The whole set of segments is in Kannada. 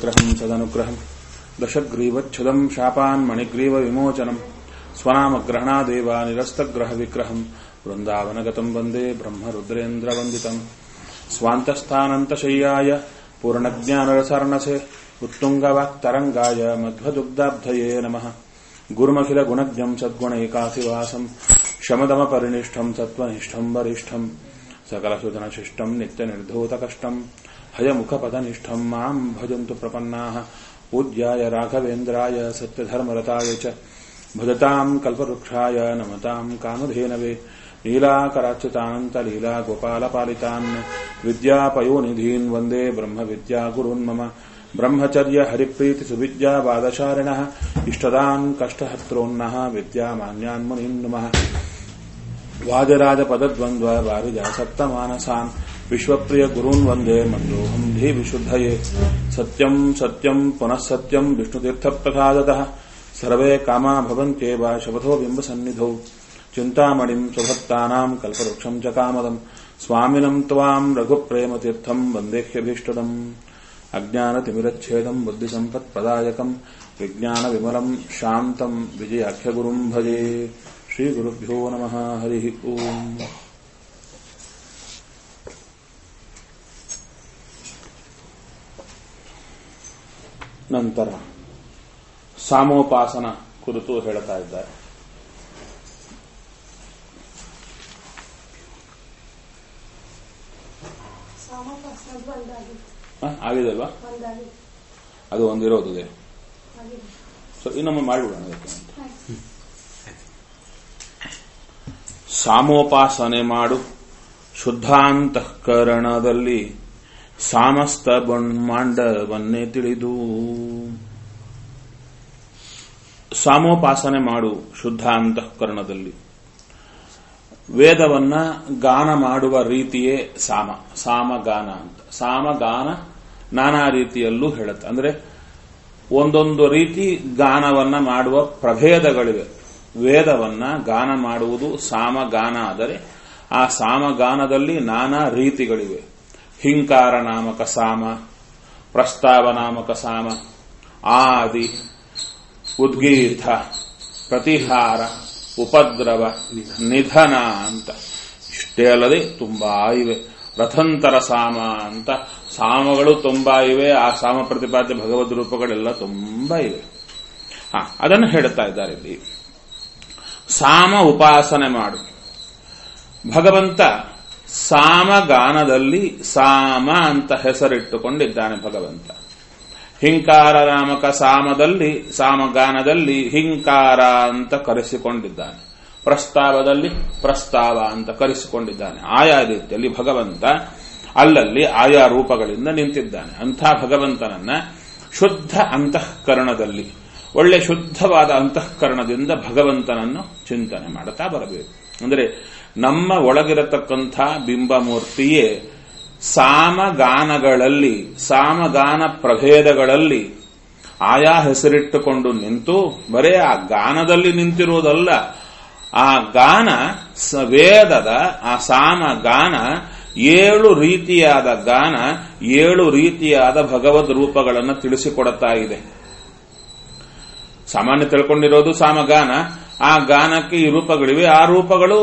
विग्रहम् सदनुग्रहम् दशग्रीवच्छुदम् शापान्मणिग्रीवविमोचनम् स्वनामग्रहणादेव निरस्तग्रहविग्रहम् वृन्दावनगतम् वन्दे ब्रह्मरुद्रेन्द्रवन्दितम् स्वान्तस्थानन्तशय्याय पूर्णज्ञानरसर्णसे उत्तुङ्गवाक्तरङ्गाय मध्वदुग्धाब्धये नमः गुरुमखिलगुणज्ञम् सद्गुणैकाधिवासम् शमदमपरिनिष्ठम् सत्त्वनिष्ठम् वरिष्ठम् सकलसुधनशिष्टम् नित्यनिर्धूतकष्टम् हयमुखपदनिष्ठम् माम् भजन्तु प्रपन्नाः पूज्याय राघवेन्द्राय सत्यधर्मरताय च भजताम् कल्पवृक्षाय नमताम् कामधेनवे लीलाकराच्युतानन्तलीला गोपालपालितान् विद्यापयोनिधीन् वन्दे ब्रह्मविद्यागुरून् मम ब्रह्मचर्य हरिप्रीतिसुविद्यावादशारिणः इष्टदान् कष्टहत्रोन्नः विद्यामान्यान् मुनीन् नमः वाजराजपदद्वन्द्व वारिजासक्तमानसान् विश्वप्रिय गुरून् वन्दे मन्दोऽहम् धीविशुद्धये सत्यम् सत्यम् पुनः सत्यम् विष्णुतीर्थप्रसादतः सर्वे कामा भवन्त्येव शपथो बिम्बसन्निधौ चिन्तामणिम् सुभक्तानाम् कल्पवृक्षम् च कामदम् स्वामिनम् त्वाम् रघुप्रेमतीर्थम् वन्देह्यभीष्टदम् अज्ञानतिमिरच्छेदम् बुद्धिसम्पत्प्रदायकम् विज्ञानविमलम् शान्तम् विजयाख्यगुरुम् भजे श्रीगुरुभ्यो नमः हरिः ओम् ನಂತರ ಸಾಮೋಪಾಸನ ಕುರಿತು ಹೇಳ್ತಾ ಇದ್ದಾರೆ ಸಾಮೋಪಾಸನದ್ದು ಒಂದಾಗಿತ್ತು ಹ? ಆಗಿದಲ್ವಾ ಒಂದಾಗಿತ್ತು ಅದು ಒಂದಿರೋದು ಇದೆ ಆಗಿದೆ ಸೊ ಇನ್ನೊಮ್ಮೆ ಮಾಡಿಬಿಡೋಣ ಅದಕ್ಕೆ ಅಂತ. ಆಯ್ತು. ಸಾಮೋಪಾಸನೆ ಮಾಡು ಶುದ್ಧಾಂತಃಕರಣದಲ್ಲಿ ಸಾಮಸ್ತ ಬ್ರಹ್ಮಾಂಡವನ್ನೇ ತಿಳಿದು ಸಾಮೋಪಾಸನೆ ಮಾಡು ಶುದ್ಧಾಂತಃಕರಣದಲ್ಲಿ ವೇದವನ್ನ ಗಾನ ಮಾಡುವ ರೀತಿಯೇ ಸಾಮ ಸಾಮಗಾನ ಅಂತ ಸಾಮಗಾನ ನಾನಾ ರೀತಿಯಲ್ಲೂ ಹೇಳುತ್ತೆ ಅಂದ್ರೆ ಒಂದೊಂದು ರೀತಿ ಗಾನವನ್ನ ಮಾಡುವ ಪ್ರಭೇದಗಳಿವೆ ವೇದವನ್ನ ಗಾನ ಮಾಡುವುದು ಸಾಮಗಾನ ಆದರೆ ಆ ಸಾಮಗಾನದಲ್ಲಿ ನಾನಾ ರೀತಿಗಳಿವೆ ಹಿಂಕಾರ ನಾಮಕ ಸಾಮ ಪ್ರಸ್ತಾವ ನಾಮಕ ಸಾಮ ಆದಿ ಉದ್ಗೀತ ಪ್ರತಿಹಾರ ಉಪದ್ರವ ನಿಧನ ಅಂತ ಇಷ್ಟೇ ಅಲ್ಲದೆ ತುಂಬಾ ಇವೆ ರಥಂತರ ಸಾಮ ಅಂತ ಸಾಮಗಳು ತುಂಬಾ ಇವೆ ಆ ಸಾಮ ಪ್ರತಿಪಾದ್ಯ ಭಗವದ್ ರೂಪಗಳೆಲ್ಲ ತುಂಬಾ ಇವೆ ಹಾ ಅದನ್ನು ಹೇಳುತ್ತಾ ಇದ್ದಾರೆ ಇಲ್ಲಿ ಸಾಮ ಉಪಾಸನೆ ಮಾಡು ಭಗವಂತ ಸಾಮಗಾನದಲ್ಲಿ ಸಾಮ ಅಂತ ಹೆಸರಿಟ್ಟುಕೊಂಡಿದ್ದಾನೆ ಭಗವಂತ ಹಿಂಕಾರ ನಾಮಕ ಸಾಮದಲ್ಲಿ ಸಾಮಗಾನದಲ್ಲಿ ಹಿಂಕಾರ ಅಂತ ಕರೆಸಿಕೊಂಡಿದ್ದಾನೆ ಪ್ರಸ್ತಾವದಲ್ಲಿ ಪ್ರಸ್ತಾವ ಅಂತ ಕರೆಸಿಕೊಂಡಿದ್ದಾನೆ ಆಯಾ ರೀತಿಯಲ್ಲಿ ಭಗವಂತ ಅಲ್ಲಲ್ಲಿ ಆಯಾ ರೂಪಗಳಿಂದ ನಿಂತಿದ್ದಾನೆ ಅಂಥ ಭಗವಂತನನ್ನ ಶುದ್ಧ ಅಂತಃಕರಣದಲ್ಲಿ ಒಳ್ಳೆ ಶುದ್ಧವಾದ ಅಂತಃಕರಣದಿಂದ ಭಗವಂತನನ್ನು ಚಿಂತನೆ ಮಾಡುತ್ತಾ ಬರಬೇಕು ಅಂದರೆ ನಮ್ಮ ಒಳಗಿರತಕ್ಕಂಥ ಬಿಂಬಮೂರ್ತಿಯೇ ಸಾಮಗಾನಗಳಲ್ಲಿ ಸಾಮಗಾನ ಪ್ರಭೇದಗಳಲ್ಲಿ ಆಯಾ ಹೆಸರಿಟ್ಟುಕೊಂಡು ನಿಂತು ಬರೇ ಆ ಗಾನದಲ್ಲಿ ನಿಂತಿರುವುದಲ್ಲ ಆ ಗಾನ ಸ- ವೇದದ ಆ ಸಾಮ ಗಾನ ಏಳು ರೀತಿಯಾದ ಗಾನ ಏಳು ರೀತಿಯಾದ ಭಗವದ್ ರೂಪಗಳನ್ನು ತಿಳಿಸಿಕೊಡುತ್ತಾ ಇದೆ ಸಾಮಾನ್ಯ ತಿಳ್ಕೊಂಡಿರೋದು ಸಾಮಗಾನ ಆ ಗಾನಕ್ಕೆ ಈ ರೂಪಗಳಿವೆ ಆ ರೂಪಗಳು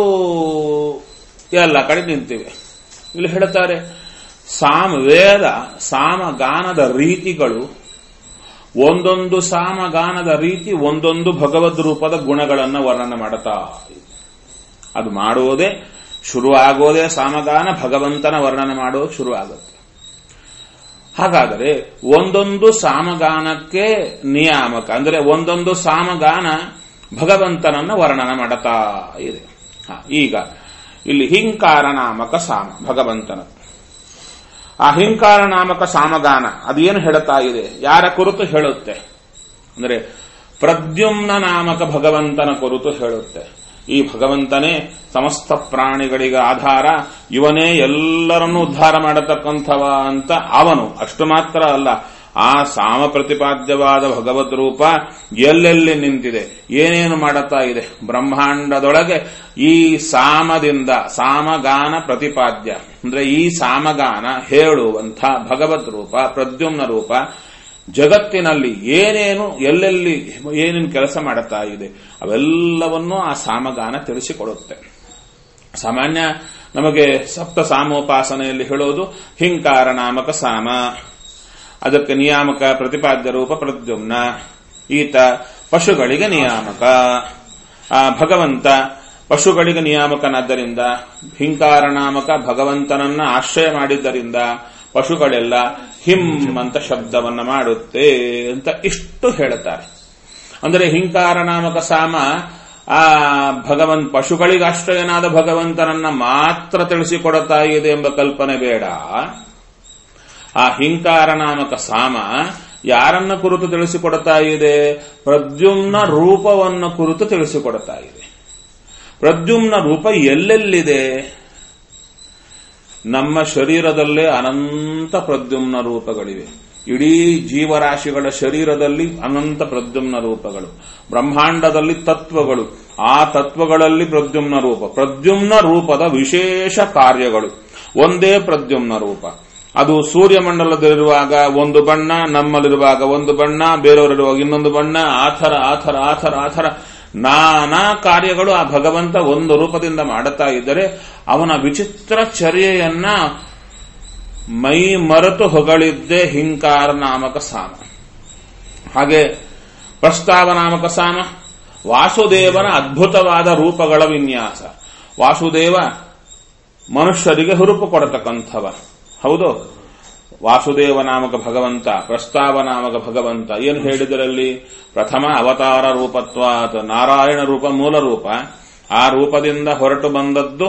ಎಲ್ಲ ಕಡೆ ನಿಂತಿವೆ ಇಲ್ಲಿ ಹೇಳ್ತಾರೆ ಸಾಮ ವೇದ ಸಾಮಗಾನದ ರೀತಿಗಳು ಒಂದೊಂದು ಸಾಮಗಾನದ ರೀತಿ ಒಂದೊಂದು ಭಗವದ್ ರೂಪದ ಗುಣಗಳನ್ನು ವರ್ಣನೆ ಮಾಡುತ್ತಾ ಇದೆ. ಅದು ಮಾಡುವುದೇ ಶುರುವಾಗೋದೇ ಸಾಮಗಾನ ಭಗವಂತನ ವರ್ಣನೆ ಮಾಡೋದು ಶುರು ಆಗುತ್ತೆ ಹಾಗಾದರೆ ಒಂದೊಂದು ಸಾಮಗಾನಕ್ಕೆ ನಿಯಾಮಕ ಅಂದರೆ ಒಂದೊಂದು ಸಾಮಗಾನ ಭಗವಂತನನ್ನು ವರ್ಣನೆ ಮಾಡುತ್ತಾ ಇದೆ ಹ, ಈಗ ಇಲ್ಲಿ ಹಿಂಕಾರ ನಾಮಕ ಸಾಮ ಭಗವಂತನ ಆ ಹಿಂಕಾರ ನಾಮಕ ಸಾಮಗಾನ ಅದೇನು ಹೇಳುತ್ತಾ ಇದೆ ಯಾರ ಕುರಿತು ಹೇಳುತ್ತೆ ಅಂದರೆ ಪ್ರದ್ಯುಮ್ನ ನಾಮಕ ಭಗವಂತನ ಕುರಿತು ಹೇಳುತ್ತೆ ಈ ಭಗವಂತನೇ ಸಮಸ್ತ ಪ್ರಾಣಿಗಳಿಗೆ ಆಧಾರ ಇವನೇ ಎಲ್ಲರನ್ನೂ ಉದ್ಧಾರ ಮಾಡತಕ್ಕಂಥವ ಅಂತ ಅವನು ಅಷ್ಟು ಮಾತ್ರ ಅಲ್ಲ ಆ ಸಾಮ ಪ್ರತಿಪಾದ್ಯವಾದ ಭಗವದ್ ರೂಪ ಎಲ್ಲೆಲ್ಲಿ ನಿಂತಿದೆ ಏನೇನು ಮಾಡುತ್ತಾ ಇದೆ ಬ್ರಹ್ಮಾಂಡದೊಳಗೆ ಈ ಸಾಮದಿಂದ ಸಾಮಗಾನ ಪ್ರತಿಪಾದ್ಯ ಅಂದ್ರೆ ಈ ಸಾಮಗಾನ ಹೇಳುವಂಥ ಭಗವದ್ ರೂಪ ಪ್ರದ್ಯುಮ್ನ ರೂಪ ಜಗತ್ತಿನಲ್ಲಿ ಏನೇನು ಎಲ್ಲೆಲ್ಲಿ ಏನೇನು ಕೆಲಸ ಮಾಡುತ್ತಾ ಇದೆ ಅವೆಲ್ಲವನ್ನೂ ಆ ಸಾಮಗಾನ ತಿಳಿಸಿಕೊಡುತ್ತೆ ಸಾಮಾನ್ಯ ನಮಗೆ ಸಪ್ತ ಸಾಮೋಪಾಸನೆಯಲ್ಲಿ ಹೇಳೋದು ಹಿಂಕಾರ ನಾಮಕ ಸಾಮ ಅದಕ್ಕೆ ನಿಯಾಮಕ ಪ್ರತಿಪಾದ್ಯ ರೂಪ ಪ್ರದ್ಯುಮ್ನ ಈತ ಪಶುಗಳಿಗೆ ನಿಯಾಮಕ ಆ ಭಗವಂತ ಪಶುಗಳಿಗೆ ನಿಯಾಮಕನಾದ್ದರಿಂದ ಹಿಂಕಾರ ನಾಮಕ ಭಗವಂತನನ್ನ ಆಶ್ರಯ ಮಾಡಿದ್ದರಿಂದ ಪಶುಗಳೆಲ್ಲ ಹಿಂ ಅಂತ ಶಬ್ದವನ್ನ ಮಾಡುತ್ತೆ ಅಂತ ಇಷ್ಟು ಹೇಳುತ್ತಾರೆ ಅಂದರೆ ಹಿಂಕಾರ ನಾಮಕ ಸಾಮ ಆ ಭಗವಂತ ಪಶುಗಳಿಗೆ ಆಶ್ರಯನಾದ ಭಗವಂತನನ್ನ ಮಾತ್ರ ತಿಳಿಸಿಕೊಡುತ್ತಾ ಇದೆ ಎಂಬ ಕಲ್ಪನೆ ಬೇಡ ಆ ಹಿಂಕಾರ ನಾಮಕ ಸಾಮ ಯಾರನ್ನ ಕುರಿತು ತಿಳಿಸಿಕೊಡುತ್ತಾ ಇದೆ ಪ್ರದ್ಯುಮ್ನ ರೂಪವನ್ನು ಕುರಿತು ತಿಳಿಸಿಕೊಡುತ್ತಾ ಇದೆ ಪ್ರದ್ಯುಮ್ನ ರೂಪ ಎಲ್ಲೆಲ್ಲಿದೆ ನಮ್ಮ ಶರೀರದಲ್ಲೇ ಅನಂತ ಪ್ರದ್ಯುಮ್ನ ರೂಪಗಳಿವೆ ಇಡೀ ಜೀವರಾಶಿಗಳ ಶರೀರದಲ್ಲಿ ಅನಂತ ಪ್ರದ್ಯುಮ್ನ ರೂಪಗಳು ಬ್ರಹ್ಮಾಂಡದಲ್ಲಿ ತತ್ವಗಳು ಆ ತತ್ವಗಳಲ್ಲಿ ಪ್ರದ್ಯುಮ್ನ ರೂಪ ಪ್ರದ್ಯುಮ್ನ ರೂಪದ ವಿಶೇಷ ಕಾರ್ಯಗಳು ಒಂದೇ ಪ್ರದ್ಯುಮ್ನ ರೂಪ ಅದು ಸೂರ್ಯಮಂಡಲದಲ್ಲಿರುವಾಗ ಒಂದು ಬಣ್ಣ ನಮ್ಮಲ್ಲಿರುವಾಗ ಒಂದು ಬಣ್ಣ ಬೇರೆಯವರಿರುವಾಗ ಇನ್ನೊಂದು ಬಣ್ಣ ಆ ಥರ ಆ ಥರ ಆ ಥರ ಆ ಥರ ನಾನಾ ಕಾರ್ಯಗಳು ಆ ಭಗವಂತ ಒಂದು ರೂಪದಿಂದ ಮಾಡುತ್ತಾ ಇದ್ದರೆ ಅವನ ವಿಚಿತ್ರ ಚರ್ಯೆಯನ್ನ ಮೈ ಮರೆತು ಹೊಗಳಿದ್ದೇ ಹಿಂಕಾರ ನಾಮಕ ಸಾಮ ಹಾಗೆ ಪ್ರಸ್ತಾವ ನಾಮಕ ಸಾಮ ವಾಸುದೇವನ ಅದ್ಭುತವಾದ ರೂಪಗಳ ವಿನ್ಯಾಸ ವಾಸುದೇವ ಮನುಷ್ಯರಿಗೆ ಹುರುಪು ಕೊಡತಕ್ಕಂಥವ ಹೌದು ವಾಸುದೇವ ನಾಮಕ ಭಗವಂತ ಪ್ರಸ್ತಾವ ನಾಮಕ ಭಗವಂತ ಏನು ಹೇಳಿದರಲ್ಲಿ ಪ್ರಥಮ ಅವತಾರ ರೂಪತ್ವಾತ್ ನಾರಾಯಣ ರೂಪ ಮೂಲ ರೂಪ ಆ ರೂಪದಿಂದ ಹೊರಟು ಬಂದದ್ದು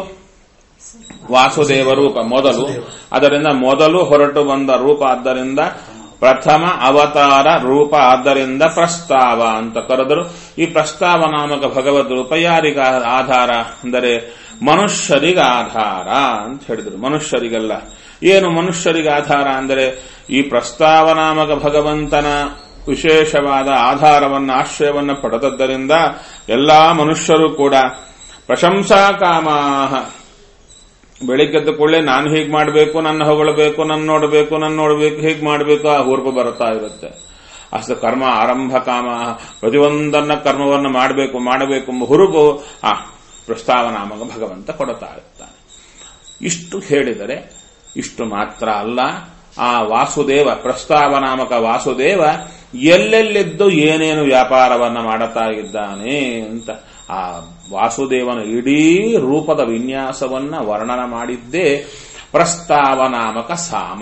ವಾಸುದೇವ ರೂಪ ಮೊದಲು ಅದರಿಂದ ಮೊದಲು ಹೊರಟು ಬಂದ ರೂಪ ಆದ್ದರಿಂದ ಪ್ರಥಮ ಅವತಾರ ರೂಪ ಆದ್ದರಿಂದ ಪ್ರಸ್ತಾವ ಅಂತ ಕರೆದರು ಈ ಪ್ರಸ್ತಾವ ನಾಮಕ ಭಗವದ್ ರೂಪ ಯಾರಿಗ ಆಧಾರ ಅಂದರೆ ಮನುಷ್ಯರಿಗೆ ಆಧಾರ ಅಂತ ಹೇಳಿದರು ಮನುಷ್ಯರಿಗೆಲ್ಲ ಏನು ಮನುಷ್ಯರಿಗೆ ಆಧಾರ ಅಂದರೆ ಈ ಪ್ರಸ್ತಾವ ನಾಮಕ ಭಗವಂತನ ವಿಶೇಷವಾದ ಆಧಾರವನ್ನು ಆಶ್ರಯವನ್ನು ಪಡೆದದ್ದರಿಂದ ಎಲ್ಲಾ ಮನುಷ್ಯರು ಕೂಡ ಪ್ರಶಂಸಾ ಕಾಮಾಹ ಬೆಳಿಗ್ಗೆದ್ದ ಕೂಡಲೇ ನಾನು ಹೀಗೆ ಮಾಡಬೇಕು ನನ್ನ ಹೊಗಳಬೇಕು ನನ್ನ ನೋಡಬೇಕು ನನ್ನ ನೋಡಬೇಕು ಹೀಗೆ ಮಾಡಬೇಕು ಆ ಹುರುಪು ಬರ್ತಾ ಇರುತ್ತೆ ಅಷ್ಟು ಕರ್ಮ ಆರಂಭ ಕಾಮ ಪ್ರತಿಯೊಂದನ್ನ ಕರ್ಮವನ್ನು ಮಾಡಬೇಕು ಮಾಡಬೇಕು ಎಂಬ ಹುರುಪು ಆ ಪ್ರಸ್ತಾವನಾಮಕ ಭಗವಂತ ಕೊಡುತ್ತಾ ಇರ್ತಾನೆ ಇಷ್ಟು ಹೇಳಿದರೆ ಇಷ್ಟು ಮಾತ್ರ ಅಲ್ಲ ಆ ವಾಸುದೇವ ಪ್ರಸ್ತಾವನಾಮಕ ವಾಸುದೇವ ಎಲ್ಲೆಲ್ಲಿದ್ದು ಏನೇನು ವ್ಯಾಪಾರವನ್ನ ಮಾಡುತ್ತಾ ಇದ್ದಾನೆ ಅಂತ ಆ ವಾಸುದೇವನ ಇಡೀ ರೂಪದ ವಿನ್ಯಾಸವನ್ನ ವರ್ಣನ ಮಾಡಿದ್ದೇ ಪ್ರಸ್ತಾವನಾಮಕ ಸಾಮ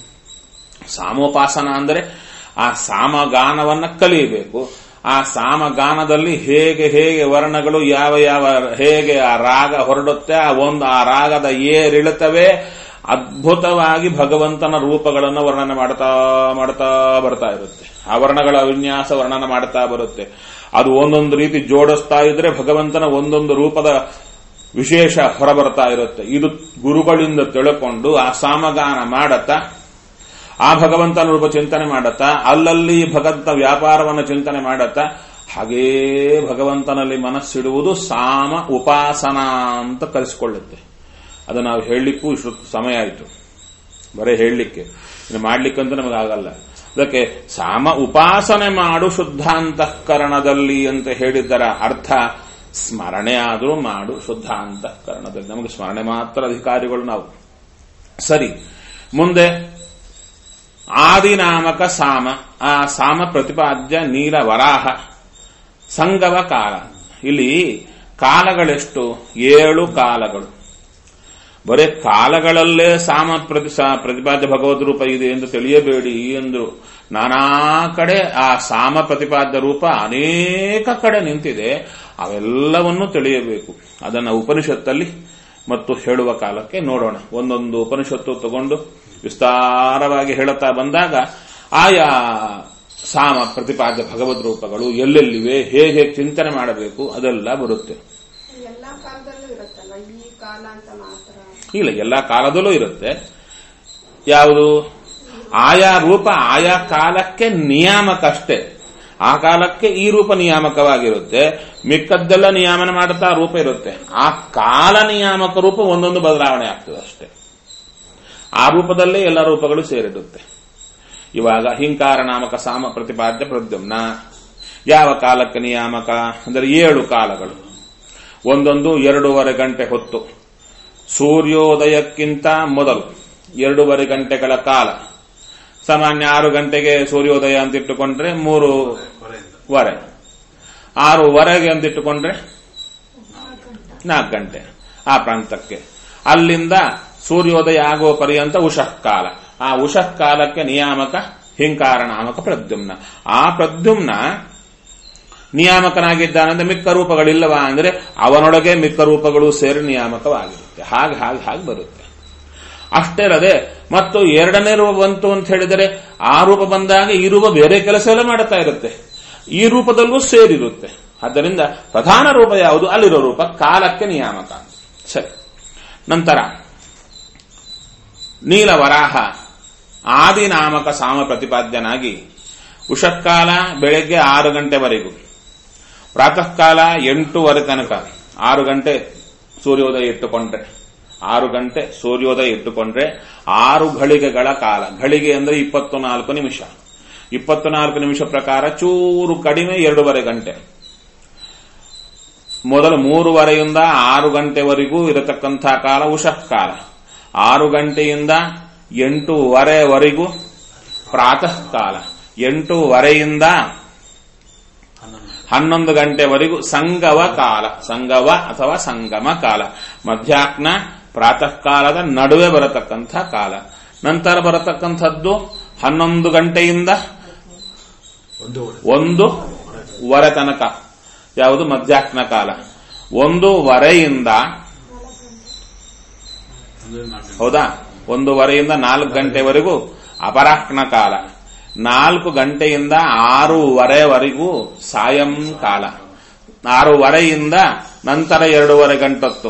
ಸಾಮೋಪಾಸನ ಅಂದರೆ ಆ ಸಾಮಗಾನವನ್ನ ಕಲಿಯಬೇಕು ಆ ಸಾಮಗಾನದಲ್ಲಿ ಹೇಗೆ ಹೇಗೆ ವರ್ಣಗಳು ಯಾವ ಯಾವ ಹೇಗೆ ಆ ರಾಗ ಹೊರಡುತ್ತೆ ಆ ಒಂದು ಆ ರಾಗದ ಏರಿಳುತ್ತವೆ ಅದ್ಭುತವಾಗಿ ಭಗವಂತನ ರೂಪಗಳನ್ನು ವರ್ಣನೆ ಮಾಡ್ತಾ ಮಾಡ್ತಾ ಬರ್ತಾ ಇರುತ್ತೆ ಆ ವರ್ಣಗಳ ವಿನ್ಯಾಸ ವರ್ಣನ ಮಾಡ್ತಾ ಬರುತ್ತೆ ಅದು ಒಂದೊಂದು ರೀತಿ ಜೋಡಿಸ್ತಾ ಇದ್ರೆ ಭಗವಂತನ ಒಂದೊಂದು ರೂಪದ ವಿಶೇಷ ಹೊರಬರ್ತಾ ಇರುತ್ತೆ ಇದು ಗುರುಗಳಿಂದ ತಿಳ್ಕೊಂಡು ಆ ಸಾಮಗಾನ ಮಾಡತ್ತಾ ಆ ಭಗವಂತನ ರೂಪ ಚಿಂತನೆ ಮಾಡತ್ತಾ ಅಲ್ಲಲ್ಲಿ ಭಗವಂತ ವ್ಯಾಪಾರವನ್ನು ಚಿಂತನೆ ಮಾಡತ್ತಾ ಹಾಗೇ ಭಗವಂತನಲ್ಲಿ ಮನಸ್ಸಿಡುವುದು ಸಾಮ ಉಪಾಸನ ಅಂತ ಕರೆಸಿಕೊಳ್ಳುತ್ತೆ ಅದು ನಾವು ಹೇಳಲಿಕ್ಕೂ ಇಷ್ಟು ಸಮಯ ಆಯಿತು ಬರೀ ಹೇಳಲಿಕ್ಕೆ ಇನ್ನು ಮಾಡ್ಲಿಕ್ಕಂತೂ ನಮಗಾಗಲ್ಲ ಅದಕ್ಕೆ ಸಾಮ ಉಪಾಸನೆ ಮಾಡು ಶುದ್ಧಾಂತಃಕರಣದಲ್ಲಿ ಅಂತ ಹೇಳಿದ್ದರ ಅರ್ಥ ಸ್ಮರಣೆ ಆದರೂ ಮಾಡು ಶುದ್ಧ ಅಂತಃಕರಣದಲ್ಲಿ ನಮಗೆ ಸ್ಮರಣೆ ಮಾತ್ರ ಅಧಿಕಾರಿಗಳು ನಾವು ಸರಿ ಮುಂದೆ ಆದಿನಾಮಕ ಸಾಮ ಆ ಸಾಮ ಪ್ರತಿಪಾದ್ಯ ನೀಲ ವರಾಹ ಸಂಗವ ಕಾಲ ಇಲ್ಲಿ ಕಾಲಗಳೆಷ್ಟು ಏಳು ಕಾಲಗಳು ಬರೇ ಕಾಲಗಳಲ್ಲೇ ಸಾಮ ಪ್ರತಿ ಪ್ರತಿಪಾದ್ಯ ಭಗವದ್ ರೂಪ ಇದೆ ಎಂದು ತಿಳಿಯಬೇಡಿ ಎಂದರು ನಾನಾ ಕಡೆ ಆ ಸಾಮ ಪ್ರತಿಪಾದ್ಯ ರೂಪ ಅನೇಕ ಕಡೆ ನಿಂತಿದೆ ಅವೆಲ್ಲವನ್ನೂ ತಿಳಿಯಬೇಕು ಅದನ್ನು ಉಪನಿಷತ್ತಲ್ಲಿ ಮತ್ತು ಹೇಳುವ ಕಾಲಕ್ಕೆ ನೋಡೋಣ ಒಂದೊಂದು ಉಪನಿಷತ್ತು ತಗೊಂಡು ವಿಸ್ತಾರವಾಗಿ ಹೇಳುತ್ತಾ ಬಂದಾಗ ಆಯಾ ಸಾಮ ಪ್ರತಿಪಾದ್ಯ ಭಗವದ್ ರೂಪಗಳು ಎಲ್ಲೆಲ್ಲಿವೆ ಹೇಗೆ ಚಿಂತನೆ ಮಾಡಬೇಕು ಅದೆಲ್ಲ ಬರುತ್ತೆ ಎಲ್ಲಾ ಕಾಲದಲ್ಲೂ ಇರುತ್ತಲ್ಲ ಈ ಕಾಲ ಅಂತ ಮಾತ್ರ ಇಲ್ಲ ಎಲ್ಲ ಕಾಲದಲ್ಲೂ ಇರುತ್ತೆ ಯಾವುದು ಆಯಾ ರೂಪ ಆಯಾ ಕಾಲಕ್ಕೆ ನಿಯಾಮಕ ಅಷ್ಟೇ ಆ ಕಾಲಕ್ಕೆ ಈ ರೂಪ ನಿಯಾಮಕವಾಗಿರುತ್ತೆ ಮಿಕ್ಕದ್ದೆಲ್ಲ ನಿಯಾಮನ ಮಾಡುತ್ತಾ ರೂಪ ಇರುತ್ತೆ ಆ ಕಾಲ ನಿಯಾಮಕ ರೂಪ ಒಂದೊಂದು ಬದಲಾವಣೆ ಆಗ್ತದೆ ಅಷ್ಟೇ ಆ ರೂಪದಲ್ಲೇ ಎಲ್ಲ ರೂಪಗಳು ಸೇರಿರುತ್ತೆ ಇವಾಗ ಹಿಂಕಾರ ನಾಮಕ ಸಾಮ ಪ್ರತಿಪಾದ್ಯ ಪ್ರದ್ಯುಮ್ನ ಯಾವ ಕಾಲಕ್ಕೆ ನಿಯಾಮಕ ಅಂದರೆ ಏಳು ಕಾಲಗಳು ಒಂದೊಂದು ಎರಡೂವರೆ ಗಂಟೆ ಹೊತ್ತು ಸೂರ್ಯೋದಯಕ್ಕಿಂತ ಮೊದಲು ಎರಡೂವರೆ ಗಂಟೆಗಳ ಕಾಲ ಸಾಮಾನ್ಯ ಆರು ಗಂಟೆಗೆ ಸೂರ್ಯೋದಯ ಅಂತ ಇಟ್ಟುಕೊಂಡ್ರೆ ಮೂರು ವರೆ ಆರೂವರೆಗೆ ಅಂತ ಇಟ್ಟುಕೊಂಡ್ರೆ ನಾಲ್ಕು ಗಂಟೆ ಆ ಪ್ರಾಂತಕ್ಕೆ ಅಲ್ಲಿಂದ ಸೂರ್ಯೋದಯ ಆಗುವ ಪರ್ಯಂತ ಉಷಃಕಾಲ ಆ ಉಷಃಕಾಲಕ್ಕೆ ನಿಯಾಮಕ ಹಿಂಕಾರ ನಾಮಕ ಪ್ರದ್ಯುಮ್ನ ಆ ಪ್ರದ್ಯುಮ್ನ ನಿಯಾಮಕನಾಗಿದ್ದಾನಂದ್ರೆ ಮಿಕ್ಕ ರೂಪಗಳಿಲ್ಲವಾ ಅಂದ್ರೆ ಅವನೊಳಗೆ ಮಿಕ್ಕ ರೂಪಗಳು ಸೇರಿ ನಿಯಾಮಕವಾಗಿರುತ್ತೆ ಹಾಗೆ ಹಾಗೆ ಹಾಗೆ ಬರುತ್ತೆ ಅಷ್ಟೇ ಅಲ್ಲದೆ ಮತ್ತು ಎರಡನೇ ರೂಪ ಬಂತು ಅಂತ ಹೇಳಿದರೆ ಆ ರೂಪ ಬಂದಾಗ ಈ ರೂಪ ಬೇರೆ ಕೆಲಸ ಎಲ್ಲ ಮಾಡುತ್ತಾ ಇರುತ್ತೆ ಈ ರೂಪದಲ್ಲೂ ಸೇರಿರುತ್ತೆ ಆದ್ದರಿಂದ ಪ್ರಧಾನ ರೂಪ ಯಾವುದು ಅಲ್ಲಿರೋ ರೂಪ ಕಾಲಕ್ಕೆ ನಿಯಾಮಕ ಸರಿ ನಂತರ ನೀಲವರಾಹ ಆದಿನಾಮಕ ಸಾಮ ಪ್ರತಿಪಾದ್ಯನಾಗಿ ಉಷಕ್ಕಾಲ ಬೆಳಗ್ಗೆ ಆರು ಗಂಟೆವರೆಗೂ ಪ್ರಾತಃ ಕಾಲ ಎಂಟೂವರೆ ತನಕ ಆರು ಗಂಟೆ ಸೂರ್ಯೋದಯ ಇಟ್ಟುಕೊಂಡ್ರೆ ಆರು ಗಂಟೆ ಸೂರ್ಯೋದಯ ಇಟ್ಟುಕೊಂಡ್ರೆ ಆರು ಘಳಿಗೆಗಳ ಕಾಲ ಘಳಿಗೆ ಅಂದ್ರೆ ಇಪ್ಪತ್ತು ನಾಲ್ಕು ನಿಮಿಷ ಇಪ್ಪತ್ತು ನಾಲ್ಕು ನಿಮಿಷ ಪ್ರಕಾರ ಚೂರು ಕಡಿಮೆ ಎರಡೂವರೆ ಗಂಟೆ ಮೊದಲು ಮೂರುವರೆಯಿಂದ ಆರು ಗಂಟೆವರೆಗೂ ಇರತಕ್ಕಂಥ ಕಾಲ ಉಷಃ ಕಾಲ ಆರು ಗಂಟೆಯಿಂದ ಎಂಟೂವರೆವರೆಗೂ ಪ್ರಾತಃ ಕಾಲ ಎಂಟೂವರೆಯಿಂದ ಹನ್ನೊಂದು ಗಂಟೆವರೆಗೂ ಸಂಗವ ಕಾಲ ಸಂಗವ ಅಥವಾ ಸಂಗಮ ಕಾಲ ಮಧ್ಯಾಹ್ನ ಪ್ರಾತಃ ಕಾಲದ ನಡುವೆ ಬರತಕ್ಕಂಥ ಕಾಲ ನಂತರ ಬರತಕ್ಕಂಥದ್ದು ಹನ್ನೊಂದು ಗಂಟೆಯಿಂದ ಒಂದು ವರೆ ತನಕ ಯಾವುದು ಮಧ್ಯಾಹ್ನ ಕಾಲ ಒಂದು ವರೆಯಿಂದ ಹೌದಾ ಒಂದೂವರೆಯಿಂದ ನಾಲ್ಕು ಗಂಟೆವರೆಗೂ ಅಪರಾಹ್ನ ಕಾಲ ನಾಲ್ಕು ಗಂಟೆಯಿಂದ ಆರೂವರೆವರೆಗೂ ಸಾಯಂಕಾಲ ಆರೂವರೆಯಿಂದ ನಂತರ ಎರಡೂವರೆ ಗಂಟೊತ್ತು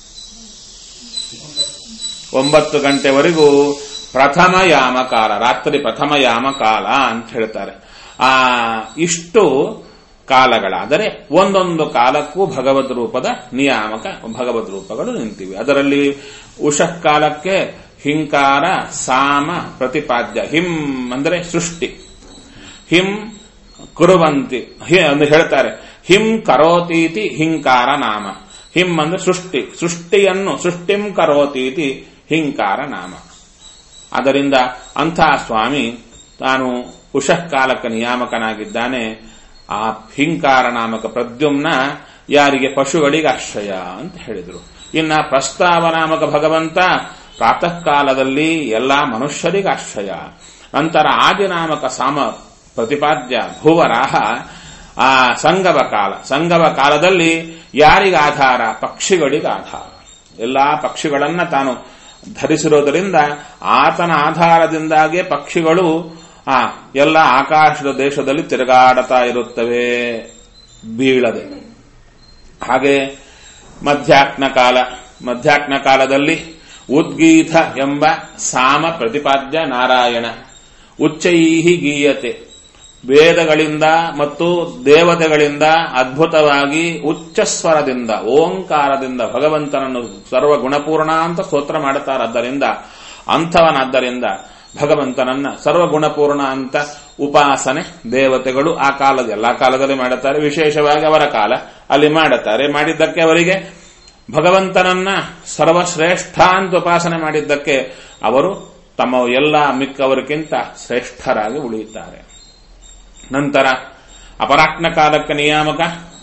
ಒಂಬತ್ತು ಗಂಟೆವರೆಗೂ ಪ್ರಥಮ ಯಾಮ ಕಾಲ ರಾತ್ರಿ ಪ್ರಥಮ ಯಾಮ ಕಾಲ ಅಂತ ಹೇಳ್ತಾರೆ ಆ ಇಷ್ಟು ಕಾಲಗಳಾದರೆ ಒಂದೊಂದು ಕಾಲಕ್ಕೂ ಭಗವದ್ ರೂಪದ ನಿಯಾಮಕ ಭಗವದ್ ರೂಪಗಳು ನಿಂತಿವೆ ಅದರಲ್ಲಿ ಉಷಃ ಕಾಲಕ್ಕೆ ಹಿಂಕಾರ ಸಾಮ ಪ್ರತಿಪಾದ್ಯ ಹಿಂ ಅಂದರೆ ಸೃಷ್ಟಿ ಹಿಂ ಕುರುವಂತಿ ಹಿ- ಎಂದು ಹೇಳ್ತಾರೆ ಹಿಂ ಕರೋತೀತಿ ಹಿಂಕಾರ ನಾಮ ಹಿಂ ಅಂದ್ರೆ ಸೃಷ್ಟಿ ಸೃಷ್ಟಿಯನ್ನು ಸೃಷ್ಟಿಂ ಕರೋತೀತಿ ಹಿಂಕಾರ ನಾಮ ಅದರಿಂದ ಅಂಥ ಸ್ವಾಮಿ ತಾನು ಉಷಃ ಕಾಲಕ್ಕೆ ನಿಯಾಮಕನಾಗಿದ್ದಾನೆ ಆ ಹಿಂಕಾರ ನಾಮಕ ಪ್ರದ್ಯುಮ್ನ ಯಾರಿಗೆ ಪಶುಗಳಿಗೆ ಆಶ್ರಯ ಅಂತ ಹೇಳಿದರು ಇನ್ನ ಪ್ರಸ್ತಾವ ನಾಮಕ ಭಗವಂತ ಪ್ರಾತಃ ಕಾಲದಲ್ಲಿ ಎಲ್ಲಾ ಮನುಷ್ಯರಿಗೆ ಆಶ್ರಯ ನಂತರ ಆದಿನಾಮಕ ಸಾಮ ಪ್ರತಿಪಾದ್ಯ ಭೂವರಾಹ ಆ ಸಂಗವ ಕಾಲ ಸಂಗವ ಕಾಲದಲ್ಲಿ ಯಾರಿಗೆ ಆಧಾರ ಪಕ್ಷಿಗಳಿಗೆ ಆಧಾರ ಎಲ್ಲಾ ಪಕ್ಷಿಗಳನ್ನ ತಾನು ಧರಿಸಿರೋದರಿಂದ ಆತನ ಆಧಾರದಿಂದಾಗಿ ಪಕ್ಷಿಗಳು ಆ ಎಲ್ಲ ಆಕಾಶದ ದೇಶದಲ್ಲಿ ತಿರುಗಾಡುತ್ತಾ ಇರುತ್ತವೆ ಬೀಳದೆ ಹಾಗೆ ಮಧ್ಯಾಹ್ನ ಕಾಲ ಮಧ್ಯಾಹ್ನ ಕಾಲದಲ್ಲಿ ಉದ್ಗೀತ ಎಂಬ ಸಾಮ ಪ್ರತಿಪಾದ್ಯ ನಾರಾಯಣ ಉಚ್ಚೈಹಿ ಗೀಯತೆ ವೇದಗಳಿಂದ ಮತ್ತು ದೇವತೆಗಳಿಂದ ಅದ್ಭುತವಾಗಿ ಉಚ್ಚ ಸ್ವರದಿಂದ ಓಂಕಾರದಿಂದ ಭಗವಂತನನ್ನು ಸರ್ವ ಗುಣಪೂರ್ಣ ಅಂತ ಸ್ತೋತ್ರ ಮಾಡುತ್ತಾರಾದ್ದರಿಂದ ಅಂಥವನಾದ್ದರಿಂದ ಭಗವಂತನನ್ನ ಸರ್ವಗುಣಪೂರ್ಣ ಅಂತ ಉಪಾಸನೆ ದೇವತೆಗಳು ಆ ಕಾಲದ ಎಲ್ಲಾ ಕಾಲದಲ್ಲಿ ಮಾಡುತ್ತಾರೆ ವಿಶೇಷವಾಗಿ ಅವರ ಕಾಲ ಅಲ್ಲಿ ಮಾಡುತ್ತಾರೆ ಮಾಡಿದ್ದಕ್ಕೆ ಅವರಿಗೆ ಭಗವಂತನನ್ನ ಸರ್ವಶ್ರೇಷ್ಠ ಅಂತ ಉಪಾಸನೆ ಮಾಡಿದ್ದಕ್ಕೆ ಅವರು ತಮ್ಮ ಎಲ್ಲ ಮಿಕ್ಕವರಿಗಿಂತ ಶ್ರೇಷ್ಠರಾಗಿ ಉಳಿಯುತ್ತಾರೆ ನಂತರ ಅಪರಾಹ್ನ ಕಾಲಕ್ಕೆ ನಿಯಾಮಕ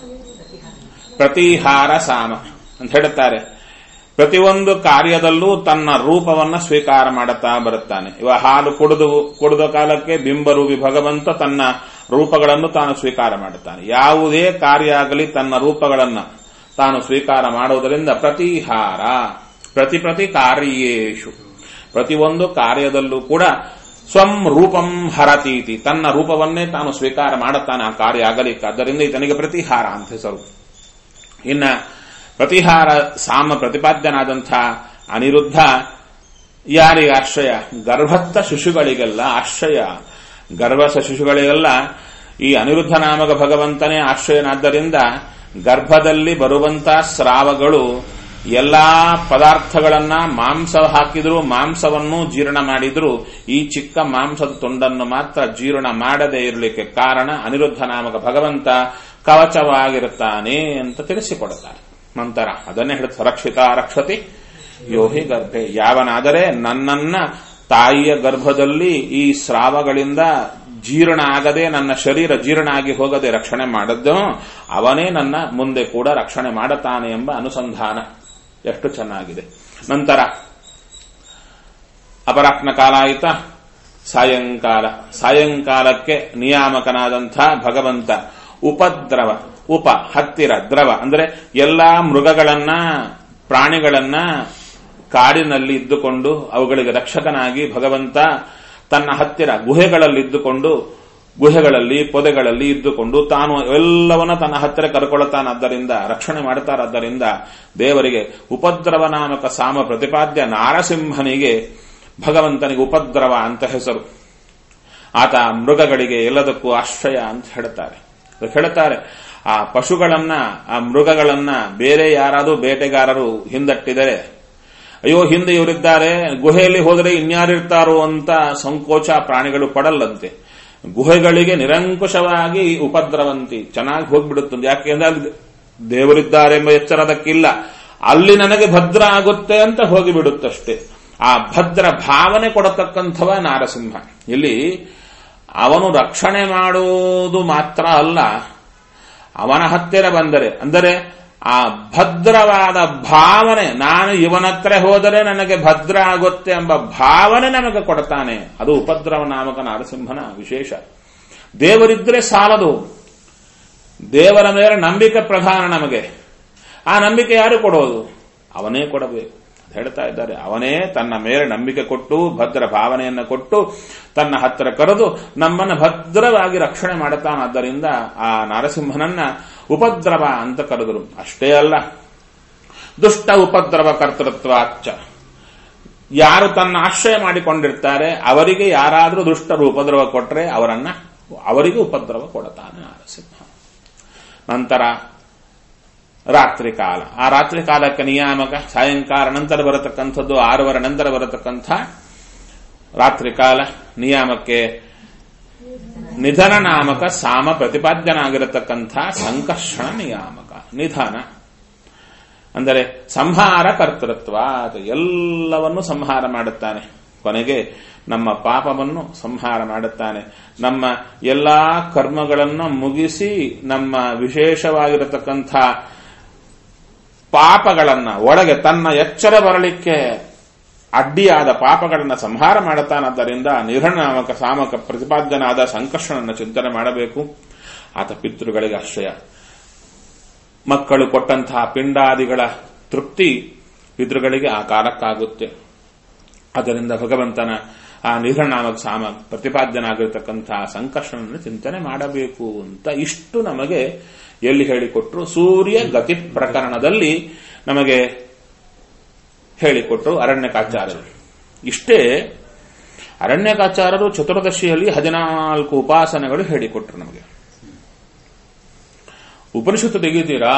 ಪ್ರತಿಹಾರ ಸಾಮ ಅಂತ ಹೇಳುತ್ತಾರೆ ಪ್ರತಿಯೊಂದು ಕಾರ್ಯದಲ್ಲೂ ತನ್ನ ರೂಪವನ್ನ ಸ್ವೀಕಾರ ಮಾಡುತ್ತಾ ಬರುತ್ತಾನೆ ಇವ ಹಾಲು ಕುಡಿದು ಕುಡಿದ ಕಾಲಕ್ಕೆ ಬಿಂಬರೂಪಿ ಭಗವಂತ ತನ್ನ ರೂಪಗಳನ್ನು ತಾನು ಸ್ವೀಕಾರ ಮಾಡುತ್ತಾನೆ ಯಾವುದೇ ಕಾರ್ಯ ಆಗಲಿ ತನ್ನ ರೂಪಗಳನ್ನ ತಾನು ಸ್ವೀಕಾರ ಮಾಡುವುದರಿಂದ ಪ್ರತಿಹಾರ ಪ್ರತಿ ಪ್ರತಿ ಕಾರ್ಯೇಶು ಪ್ರತಿಯೊಂದು ಕಾರ್ಯದಲ್ಲೂ ಕೂಡ ಸ್ವಂ ರೂಪಂ ಹರತೀತಿ ತನ್ನ ರೂಪವನ್ನೇ ತಾನು ಸ್ವೀಕಾರ ಮಾಡುತ್ತಾನೆ ಆ ಕಾರ್ಯ ಆಗಲಿಕ್ಕೆ ಆದ್ದರಿಂದ ಈತನಿಗೆ ಪ್ರತಿಹಾರ ಅಂತ ಹೆಸರು ಇನ್ನ ಪ್ರತಿಹಾರ ಸಾಮ ಪ್ರತಿಪಾದ್ಯನಾದಂಥ ಅನಿರುದ್ಧ ಯಾರಿಗೆ ಆಶ್ರಯ ಗರ್ಭಸ್ಥ ಶಿಶುಗಳಿಗೆಲ್ಲ ಆಶ್ರಯ ಗರ್ಭಸ್ಥ ಶಿಶುಗಳಿಗೆಲ್ಲ ಈ ಅನಿರುದ್ಧ ನಾಮಕ ಭಗವಂತನೇ ಆಶ್ರಯನಾದ್ದರಿಂದ ಗರ್ಭದಲ್ಲಿ ಬರುವಂತಹ ಸ್ರಾವಗಳು ಎಲ್ಲಾ ಪದಾರ್ಥಗಳನ್ನ ಮಾಂಸ ಹಾಕಿದ್ರು ಮಾಂಸವನ್ನು ಜೀರ್ಣ ಮಾಡಿದ್ರು ಈ ಚಿಕ್ಕ ಮಾಂಸದ ತುಂಡನ್ನು ಮಾತ್ರ ಜೀರ್ಣ ಮಾಡದೇ ಇರಲಿಕ್ಕೆ ಕಾರಣ ಅನಿರುದ್ಧ ನಾಮಕ ಭಗವಂತ ಕವಚವಾಗಿರುತ್ತಾನೆ ಅಂತ ತಿಳಿಸಿಕೊಡುತ್ತಾರೆ ನಂತರ ಅದನ್ನೇ ಹೇಳುತ್ತೆ ರಕ್ಷಿತ ರಕ್ಷತಿ ಯೋಹಿ ಗರ್ಭೆ ಯಾವನಾದರೆ ನನ್ನನ್ನ ತಾಯಿಯ ಗರ್ಭದಲ್ಲಿ ಈ ಸ್ರಾವಗಳಿಂದ ಜೀರ್ಣ ಆಗದೆ ನನ್ನ ಶರೀರ ಜೀರ್ಣ ಆಗಿ ಹೋಗದೆ ರಕ್ಷಣೆ ಮಾಡದ್ದು ಅವನೇ ನನ್ನ ಮುಂದೆ ಕೂಡ ರಕ್ಷಣೆ ಮಾಡುತ್ತಾನೆ ಎಂಬ ಅನುಸಂಧಾನ ಎಷ್ಟು ಚೆನ್ನಾಗಿದೆ ನಂತರ ಅಪರಾಹ್ನ ಕಾಲ ಆಯಿತಾ ಸಾಯಂಕಾಲ ಸಾಯಂಕಾಲಕ್ಕೆ ನಿಯಾಮಕನಾದಂಥ ಭಗವಂತ ಉಪದ್ರವ ಉಪ ಹತ್ತಿರ ದ್ರವ ಅಂದ್ರೆ ಎಲ್ಲಾ ಮೃಗಗಳನ್ನ ಪ್ರಾಣಿಗಳನ್ನ ಕಾಡಿನಲ್ಲಿ ಇದ್ದುಕೊಂಡು ಅವುಗಳಿಗೆ ರಕ್ಷಕನಾಗಿ ಭಗವಂತ ತನ್ನ ಹತ್ತಿರ ಗುಹೆಗಳಲ್ಲಿ ಇದ್ದುಕೊಂಡು ಗುಹೆಗಳಲ್ಲಿ ಪೊದೆಗಳಲ್ಲಿ ಇದ್ದುಕೊಂಡು ತಾನು ಎಲ್ಲವನ್ನ ತನ್ನ ಹತ್ತಿರ ಕರ್ಕೊಳ್ಳುತ್ತಾನಾದ್ದರಿಂದ ರಕ್ಷಣೆ ಮಾಡುತ್ತಾರಾದ್ದರಿಂದ ದೇವರಿಗೆ ಉಪದ್ರವ ನಾಮಕ ಸಾಮ ಪ್ರತಿಪಾದ್ಯ ನಾರಸಿಂಹನಿಗೆ ಭಗವಂತನಿಗೆ ಉಪದ್ರವ ಅಂತ ಹೆಸರು ಆತ ಮೃಗಗಳಿಗೆ ಎಲ್ಲದಕ್ಕೂ ಆಶ್ರಯ ಅಂತ ಹೇಳ್ತಾರೆ ಹೇಳ್ತಾರೆ ಆ ಪಶುಗಳನ್ನ ಆ ಮೃಗಗಳನ್ನ ಬೇರೆ ಯಾರಾದರೂ ಬೇಟೆಗಾರರು ಹಿಂದಟ್ಟಿದರೆ ಅಯ್ಯೋ ಹಿಂದೆ ಇವರಿದ್ದಾರೆ ಗುಹೆಯಲ್ಲಿ ಹೋದರೆ ಇನ್ಯಾರಿರ್ತಾರೋ ಅಂತ ಸಂಕೋಚ ಪ್ರಾಣಿಗಳು ಪಡಲ್ಲಂತೆ ಗುಹೆಗಳಿಗೆ ನಿರಂಕುಶವಾಗಿ ಉಪದ್ರವಂತಿ ಚೆನ್ನಾಗಿ ಹೋಗ್ಬಿಡುತ್ತದೆ ಯಾಕೆಂದ್ರೆ ಅಲ್ಲಿ ದೇವರಿದ್ದಾರೆ ಎಂಬ ಎಚ್ಚರ ಅದಕ್ಕಿಲ್ಲ ಅಲ್ಲಿ ನನಗೆ ಭದ್ರ ಆಗುತ್ತೆ ಅಂತ ಹೋಗಿಬಿಡುತ್ತಷ್ಟೇ ಆ ಭದ್ರ ಭಾವನೆ ಕೊಡತಕ್ಕಂಥವ ನಾರಸಿಂಹ ಇಲ್ಲಿ ಅವನು ರಕ್ಷಣೆ ಮಾಡುವುದು ಮಾತ್ರ ಅಲ್ಲ ಅವನ ಹತ್ತಿರ ಬಂದರೆ ಅಂದರೆ ಆ ಭದ್ರವಾದ ಭಾವನೆ ನಾನು ಇವನ ಹತ್ರ ಹೋದರೆ ನನಗೆ ಭದ್ರ ಆಗುತ್ತೆ ಎಂಬ ಭಾವನೆ ನಮಗೆ ಕೊಡ್ತಾನೆ ಅದು ಉಪದ್ರವ ನಾಮಕ ನರಸಿಂಹನ ವಿಶೇಷ ದೇವರಿದ್ರೆ ಸಾಲದು ದೇವರ ಮೇಲೆ ನಂಬಿಕೆ ಪ್ರಧಾನ ನಮಗೆ ಆ ನಂಬಿಕೆ ಯಾರು ಕೊಡೋದು ಅವನೇ ಕೊಡಬೇಕು ಹೇಳ್ತಾ ಇದ್ದಾರೆ ಅವನೇ ತನ್ನ ಮೇಲೆ ನಂಬಿಕೆ ಕೊಟ್ಟು ಭದ್ರ ಭಾವನೆಯನ್ನು ಕೊಟ್ಟು ತನ್ನ ಹತ್ತಿರ ಕರೆದು ನಮ್ಮನ್ನು ಭದ್ರವಾಗಿ ರಕ್ಷಣೆ ಮಾಡುತ್ತಾನಾದ್ದರಿಂದ ಆ ನರಸಿಂಹನನ್ನ ಉಪದ್ರವ ಅಂತ ಕರೆದರು ಅಷ್ಟೇ ಅಲ್ಲ ದುಷ್ಟ ಉಪದ್ರವ ಕರ್ತೃತ್ವ ಅಚ್ಚ ಯಾರು ತನ್ನ ಆಶ್ರಯ ಮಾಡಿಕೊಂಡಿರ್ತಾರೆ ಅವರಿಗೆ ಯಾರಾದರೂ ದುಷ್ಟರು ಉಪದ್ರವ ಕೊಟ್ಟರೆ ಅವರನ್ನ ಅವರಿಗೆ ಉಪದ್ರವ ಕೊಡುತ್ತಾನೆ ನರಸಿಂಹ ನಂತರ ರಾತ್ರಿ ಕಾಲ ಆ ರಾತ್ರಿ ಕಾಲಕ್ಕೆ ನಿಯಾಮಕ ಸಾಯಂಕಾಲ ನಂತರ ಬರತಕ್ಕಂಥದ್ದು ಆರೂವರೆ ನಂತರ ಬರತಕ್ಕಂಥ ರಾತ್ರಿ ಕಾಲ ನಿಯಾಮಕ್ಕೆ ನಿಧನ ನಾಮಕ ಸಾಮ ಪ್ರತಿಪಾದ್ಯನಾಗಿರತಕ್ಕಂಥ ಸಂಕರ್ಷಣ ನಿಯಾಮಕ ನಿಧನ ಅಂದರೆ ಸಂಹಾರ ಕರ್ತೃತ್ವ ಅದು ಎಲ್ಲವನ್ನು ಸಂಹಾರ ಮಾಡುತ್ತಾನೆ ಕೊನೆಗೆ ನಮ್ಮ ಪಾಪವನ್ನು ಸಂಹಾರ ಮಾಡುತ್ತಾನೆ ನಮ್ಮ ಎಲ್ಲಾ ಕರ್ಮಗಳನ್ನು ಮುಗಿಸಿ ನಮ್ಮ ವಿಶೇಷವಾಗಿರತಕ್ಕಂಥ ಪಾಪಗಳನ್ನ ಒಳಗೆ ತನ್ನ ಎಚ್ಚರ ಬರಲಿಕ್ಕೆ ಅಡ್ಡಿಯಾದ ಪಾಪಗಳನ್ನು ಸಂಹಾರ ಮಾಡುತ್ತಾನಾದ್ದರಿಂದ ನಿರ್ಣಾಮಕ ಸಾಮಕ ಪ್ರತಿಪಾದ್ಯನಾದ ಸಂಕರ್ಷಣನ ಚಿಂತನೆ ಮಾಡಬೇಕು ಆತ ಪಿತೃಗಳಿಗೆ ಆಶ್ರಯ ಮಕ್ಕಳು ಕೊಟ್ಟಂತಹ ಪಿಂಡಾದಿಗಳ ತೃಪ್ತಿ ಪಿತೃಗಳಿಗೆ ಆ ಕಾಲಕ್ಕಾಗುತ್ತೆ ಅದರಿಂದ ಭಗವಂತನ ಆ ನಿರ್ಣಾಮಕ ಸಾಮ ಪ್ರತಿಪಾದ್ಯನಾಗಿರತಕ್ಕಂತಹ ಸಂಕರ್ಷಣನ ಚಿಂತನೆ ಮಾಡಬೇಕು ಅಂತ ಇಷ್ಟು ನಮಗೆ ಎಲ್ಲಿ ಹೇಳಿಕೊಟ್ರು ಸೂರ್ಯ ಗತಿ ಪ್ರಕರಣದಲ್ಲಿ ನಮಗೆ ಹೇಳಿಕೊಟ್ರು ಅರಣ್ಯಕಾಚಾರ್ಯರು ಇಷ್ಟೇ ಅರಣ್ಯಕಾಚಾರರು ಚತುರ್ದಶಿಯಲ್ಲಿ ಹದಿನಾಲ್ಕು ಉಪಾಸನೆಗಳು ಹೇಳಿಕೊಟ್ರು ನಮಗೆ ಉಪನಿಷತ್ತು ತೆಗಿತೀರಾ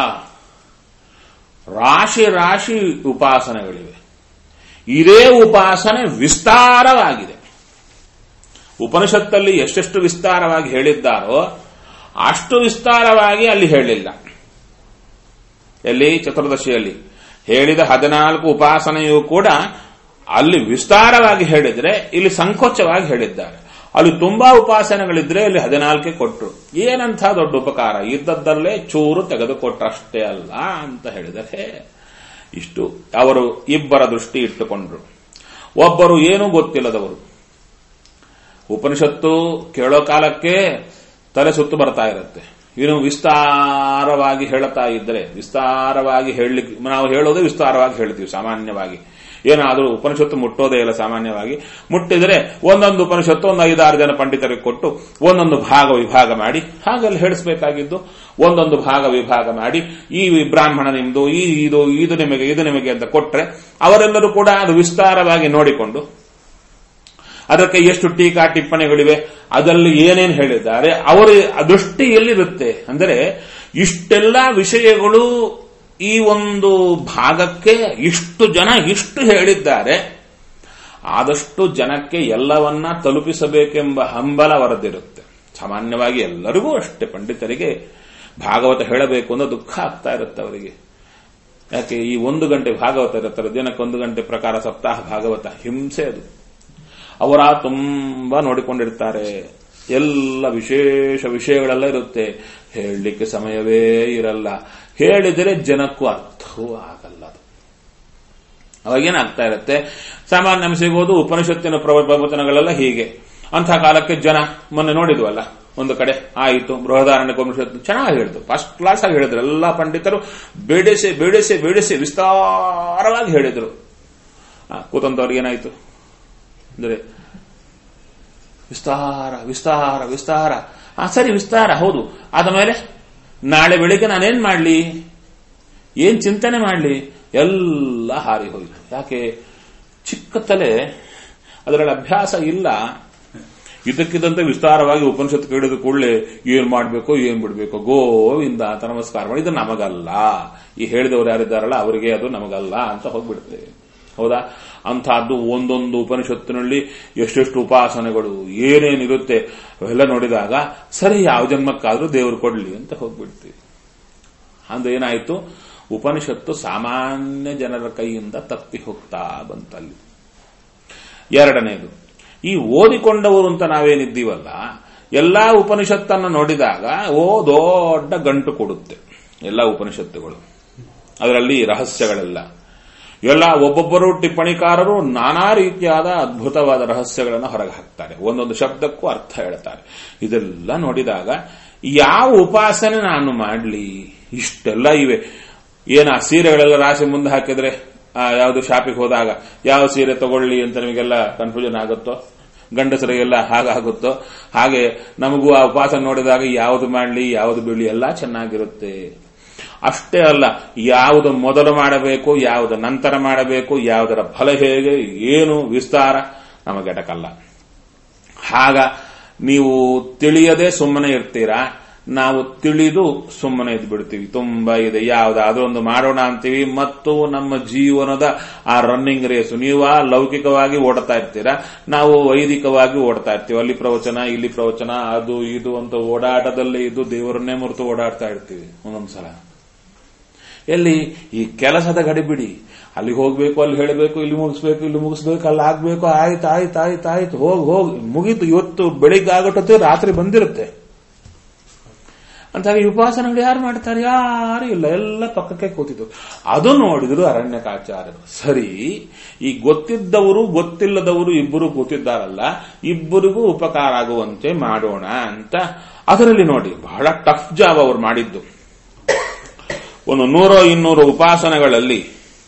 ರಾಶಿ ರಾಶಿ ಉಪಾಸನೆಗಳಿವೆ ಇದೇ ಉಪಾಸನೆ ವಿಸ್ತಾರವಾಗಿದೆ ಉಪನಿಷತ್ತಲ್ಲಿ ಎಷ್ಟೆಷ್ಟು ವಿಸ್ತಾರವಾಗಿ ಹೇಳಿದ್ದಾರೋ ಅಷ್ಟು ವಿಸ್ತಾರವಾಗಿ ಅಲ್ಲಿ ಹೇಳಿಲ್ಲ ಎಲ್ಲಿ ಚತುರ್ದಶಿಯಲ್ಲಿ ಹೇಳಿದ ಹದಿನಾಲ್ಕು ಉಪಾಸನೆಯೂ ಕೂಡ ಅಲ್ಲಿ ವಿಸ್ತಾರವಾಗಿ ಹೇಳಿದ್ರೆ ಇಲ್ಲಿ ಸಂಕೋಚವಾಗಿ ಹೇಳಿದ್ದಾರೆ ಅಲ್ಲಿ ತುಂಬಾ ಉಪಾಸನೆಗಳಿದ್ರೆ ಇಲ್ಲಿ ಹದಿನಾಲ್ಕೆ ಕೊಟ್ಟರು ಏನಂಥ ದೊಡ್ಡ ಉಪಕಾರ ಇದ್ದದ್ದಲ್ಲೇ ಚೂರು ತೆಗೆದುಕೊಟ್ರಷ್ಟೇ ಅಲ್ಲ ಅಂತ ಹೇಳಿದರೆ ಇಷ್ಟು ಅವರು ಇಬ್ಬರ ದೃಷ್ಟಿ ಇಟ್ಟುಕೊಂಡ್ರು ಒಬ್ಬರು ಏನೂ ಗೊತ್ತಿಲ್ಲದವರು ಉಪನಿಷತ್ತು ಕೇಳೋ ಕಾಲಕ್ಕೆ ತಲೆ ಸುತ್ತು ಬರ್ತಾ ಇರುತ್ತೆ ಇನ್ನು ವಿಸ್ತಾರವಾಗಿ ಹೇಳುತ್ತಾ ಇದ್ದರೆ ವಿಸ್ತಾರವಾಗಿ ಹೇಳಲಿಕ್ಕೆ ನಾವು ಹೇಳೋದೇ ವಿಸ್ತಾರವಾಗಿ ಹೇಳ್ತೀವಿ ಸಾಮಾನ್ಯವಾಗಿ ಏನಾದರೂ ಉಪನಿಷತ್ತು ಮುಟ್ಟೋದೇ ಇಲ್ಲ ಸಾಮಾನ್ಯವಾಗಿ ಮುಟ್ಟಿದರೆ ಒಂದೊಂದು ಉಪನಿಷತ್ತು ಒಂದು ಐದಾರು ಜನ ಪಂಡಿತರಿಗೆ ಕೊಟ್ಟು ಒಂದೊಂದು ಭಾಗ ವಿಭಾಗ ಮಾಡಿ ಹಾಗೆಲ್ಲ ಹೇಳಿಸಬೇಕಾಗಿದ್ದು ಒಂದೊಂದು ಭಾಗ ವಿಭಾಗ ಮಾಡಿ ಈ ಬ್ರಾಹ್ಮಣ ನಿಮ್ದು ಈ ಇದು ಇದು ನಿಮಗೆ ಇದು ನಿಮಗೆ ಅಂತ ಕೊಟ್ರೆ ಅವರೆಲ್ಲರೂ ಕೂಡ ಅದು ವಿಸ್ತಾರವಾಗಿ ನೋಡಿಕೊಂಡು ಅದಕ್ಕೆ ಎಷ್ಟು ಟೀಕಾ ಟಿಪ್ಪಣಿಗಳಿವೆ ಅದರಲ್ಲಿ ಏನೇನು ಹೇಳಿದ್ದಾರೆ ಅವರ ದೃಷ್ಟಿ ಎಲ್ಲಿರುತ್ತೆ ಅಂದರೆ ಇಷ್ಟೆಲ್ಲ ವಿಷಯಗಳು ಈ ಒಂದು ಭಾಗಕ್ಕೆ ಇಷ್ಟು ಜನ ಇಷ್ಟು ಹೇಳಿದ್ದಾರೆ ಆದಷ್ಟು ಜನಕ್ಕೆ ಎಲ್ಲವನ್ನ ತಲುಪಿಸಬೇಕೆಂಬ ಹಂಬಲ ಅವರದ್ದಿರುತ್ತೆ ಸಾಮಾನ್ಯವಾಗಿ ಎಲ್ಲರಿಗೂ ಅಷ್ಟೇ ಪಂಡಿತರಿಗೆ ಭಾಗವತ ಹೇಳಬೇಕು ಅನ್ನೋ ದುಃಖ ಆಗ್ತಾ ಇರುತ್ತೆ ಅವರಿಗೆ ಯಾಕೆ ಈ ಒಂದು ಗಂಟೆ ಭಾಗವತ ಇರುತ್ತಾರೆ ದಿನಕ್ಕೆ ಒಂದು ಗಂಟೆ ಪ್ರಕಾರ ಸಪ್ತಾಹ ಭಾಗವತ ಹಿಂಸೆ ಅದು ಅವರ ತುಂಬಾ ನೋಡಿಕೊಂಡಿರ್ತಾರೆ ಎಲ್ಲ ವಿಶೇಷ ವಿಷಯಗಳೆಲ್ಲ ಇರುತ್ತೆ ಹೇಳಲಿಕ್ಕೆ ಸಮಯವೇ ಇರಲ್ಲ ಹೇಳಿದರೆ ಜನಕ್ಕೂ ಅರ್ಥವೂ ಆಗಲ್ಲ ಅದು ಅವಾಗೇನಾಗ್ತಾ ಇರುತ್ತೆ ಸಾಮಾನ್ಯ ನಮ್ಗೆ ಸಿಗೋದು ಉಪನಿಷತ್ತಿನ ಪ್ರವ- ಪ್ರವಚನಗಳೆಲ್ಲ ಹೀಗೆ ಅಂಥ ಕಾಲಕ್ಕೆ ಜನ ಮೊನ್ನೆ ನೋಡಿದ್ವಲ್ಲ ಒಂದು ಕಡೆ ಆಯಿತು ಬೃಹದಾರಣ್ಯ ಉಪನಿಷತ್ತು ಚೆನ್ನಾಗಿ ಹೇಳಿದ್ರು ಫಸ್ಟ್ ಕ್ಲಾಸ್ ಆಗಿ ಹೇಳಿದ್ರು ಎಲ್ಲ ಪಂಡಿತರು ಬೇಡಿಸಿ ಬೇಡಿಸಿ ಬೇಡಿಸಿ ವಿಸ್ತಾರವಾಗಿ ಹೇಳಿದ್ರು ಆ, ಕೂತಂತವ್ರಿಗೆ ಏನಾಯಿತು ಅಂದ್ರೆ ವಿಸ್ತಾರ ವಿಸ್ತಾರ ವಿಸ್ತಾರ ಆ ಸರಿ ವಿಸ್ತಾರ ಹೌದು ಆದ ಮೇಲೆ ನಾಳೆ ಬೆಳಿಗ್ಗೆ ನಾನೇನ್ ಮಾಡ್ಲಿ ಏನ್ ಚಿಂತನೆ ಮಾಡ್ಲಿ ಎಲ್ಲ ಹಾರಿ ಹೋಯಿತು ಯಾಕೆ ಚಿಕ್ಕ ತಲೆ ಅದರಲ್ಲಿ ಅಭ್ಯಾಸ ಇಲ್ಲ ಇದಕ್ಕಿದಂತೆ ವಿಸ್ತಾರವಾಗಿ ಉಪನಿಷತ್ತು ಕೇಳಿದ ಕೂಡಲೇ ಏನ್ ಮಾಡ್ಬೇಕು ಏನ್ ಬಿಡ್ಬೇಕು ಗೋವಿಂದ ಅಂತ ನಮಸ್ಕಾರ ಮಾಡಿ ಇದು ನಮಗಲ್ಲ ಈ ಹೇಳಿದವರು ಯಾರಿದ್ದಾರಲ್ಲ ಅವರಿಗೆ ಅದು ನಮಗಲ್ಲ ಅಂತ ಹೋಗ್ಬಿಡುತ್ತೆ ಹೌದಾ ಅಂತಹದ್ದು ಒಂದೊಂದು ಉಪನಿಷತ್ತಿನಲ್ಲಿ ಎಷ್ಟೆಷ್ಟು ಉಪಾಸನೆಗಳು ಏನೇನಿರುತ್ತೆ ಅವೆಲ್ಲ ನೋಡಿದಾಗ ಸರಿ ಯಾವ ಜನ್ಮಕ್ಕಾದ್ರೂ ದೇವರು ಕೊಡ್ಲಿ ಅಂತ ಹೋಗ್ಬಿಡ್ತೀವಿ ಅಂದ್ರೆ ಏನಾಯ್ತು ಉಪನಿಷತ್ತು ಸಾಮಾನ್ಯ ಜನರ ಕೈಯಿಂದ ತಪ್ಪಿ ಹೋಗ್ತಾ ಬಂತಲ್ಲಿ ಎರಡನೇದು ಈ ಓದಿಕೊಂಡವರು ಅಂತ ನಾವೇನಿದ್ದೀವಲ್ಲ ಎಲ್ಲಾ ಉಪನಿಷತ್ತನ್ನು ನೋಡಿದಾಗ ಓ ದೊಡ್ಡ ಗಂಟು ಕೊಡುತ್ತೆ ಎಲ್ಲ ಉಪನಿಷತ್ತುಗಳು ಅದರಲ್ಲಿ ರಹಸ್ಯಗಳೆಲ್ಲ ಎಲ್ಲ ಒಬ್ಬೊಬ್ಬರು ಟಿಪ್ಪಣಿಕಾರರು ನಾನಾ ರೀತಿಯಾದ ಅದ್ಭುತವಾದ ರಹಸ್ಯಗಳನ್ನು ಹೊರಗೆ ಹಾಕ್ತಾರೆ ಒಂದೊಂದು ಶಬ್ದಕ್ಕೂ ಅರ್ಥ ಹೇಳ್ತಾರೆ ಇದೆಲ್ಲ ನೋಡಿದಾಗ ಯಾವ ಉಪಾಸನೆ ನಾನು ಮಾಡಲಿ ಇಷ್ಟೆಲ್ಲ ಇವೆ ಏನ ಸೀರೆಗಳೆಲ್ಲ ರಾಶಿ ಮುಂದೆ ಹಾಕಿದ್ರೆ ಆ, ಯಾವುದು ಶಾಪಿಗೆ ಹೋದಾಗ ಯಾವ ಸೀರೆ ತಗೊಳ್ಳಿ ಅಂತ ನಿಮಗೆಲ್ಲ ಕನ್ಫ್ಯೂಷನ್ ಆಗುತ್ತೋ ಗಂಡಸರಿಗೆಲ್ಲ ಹಾಗಾಗುತ್ತೋ ಹಾಗೆ ನಮಗೂ ಆ ಉಪಾಸನೆ ನೋಡಿದಾಗ ಯಾವುದು ಮಾಡಲಿ ಯಾವುದು ಬೀಳಿ ಎಲ್ಲ ಚೆನ್ನಾಗಿರುತ್ತೆ ಅಷ್ಟೇ ಅಲ್ಲ ಯಾವುದು ಮೊದಲು ಮಾಡಬೇಕು ಯಾವುದು ನಂತರ ಮಾಡಬೇಕು ಯಾವುದರ ಫಲ ಹೇಗೆ ಏನು ವಿಸ್ತಾರ ನಮಗೆಟಕಲ್ಲ ಆಗ ನೀವು ತಿಳಿಯದೆ ಸುಮ್ಮನೆ ಇರ್ತೀರಾ ನಾವು ತಿಳಿದು ಸುಮ್ಮನೆ ಇದ್ದು ಬಿಡ್ತೀವಿ ತುಂಬಾ ಇದೆ ಯಾವುದಾದ್ರೂ ಒಂದು ಮಾಡೋಣ ಅಂತೀವಿ ಮತ್ತು ನಮ್ಮ ಜೀವನದ ಆ ರನ್ನಿಂಗ್ ರೇಸು ನೀವು ಆ ಲೌಕಿಕವಾಗಿ ಓಡ್ತಾ ಇರ್ತೀರಾ ನಾವು ವೈದಿಕವಾಗಿ ಓಡ್ತಾ ಇರ್ತೀವಿ ಅಲ್ಲಿ ಪ್ರವಚನ ಇಲ್ಲಿ ಪ್ರವಚನ ಅದು ಇದು ಅಂತ ಓಡಾಟದಲ್ಲೇ ಇದ್ದು ದೇವರನ್ನೇ ಮರೆತು ಓಡಾಡ್ತಾ ಇರ್ತೀವಿ ಒಂದೊಂದ್ಸಲ ಎಲ್ಲಿ ಈ ಕೆಲಸದ ಗಡಿಬಿಡಿ ಅಲ್ಲಿಗೆ ಹೋಗ್ಬೇಕು ಅಲ್ಲಿ ಹೇಳಬೇಕು ಇಲ್ಲಿ ಮುಗಿಸ್ಬೇಕು ಇಲ್ಲಿ ಮುಗಿಸ್ಬೇಕು ಅಲ್ಲಿ ಆಗ್ಬೇಕು ಆಯ್ತು ಆಯ್ತು ಆಯ್ತು ಆಯ್ತು ಹೋಗ್ ಹೋಗ್ ಮುಗೀತು ಇವತ್ತು ಬೆಳಿಗ್ಗೆ ಆಗೋಟೊತ್ತಿಗೆ ರಾತ್ರಿ ಬಂದಿರುತ್ತೆ ಅಂತ ಈ ಉಪಾಸನೆಗಳು ಯಾರು ಮಾಡ್ತಾರೆ ಯಾರು ಇಲ್ಲ ಎಲ್ಲ ಪಕ್ಕಕ್ಕೆ ಕೂತಿದ್ರು ಅದು ನೋಡಿದ್ರು ಅರಣ್ಯಕಾಚಾರ್ಯರು ಸರಿ ಈ ಗೊತ್ತಿದ್ದವರು ಗೊತ್ತಿಲ್ಲದವರು ಇಬ್ಬರು ಕೂತಿದ್ದಾರಲ್ಲ ಇಬ್ಬರಿಗೂ ಉಪಕಾರ ಆಗುವಂತೆ ಮಾಡೋಣ ಅಂತ ಅದರಲ್ಲಿ ನೋಡಿ ಬಹಳ ಟಫ್ ಜಾಬ್ ಅವ್ರು ಮಾಡಿದ್ದು ಒಂದು ನೂರೋ ಇನ್ನೂರು ಉಪಾಸನೆಗಳಲ್ಲಿ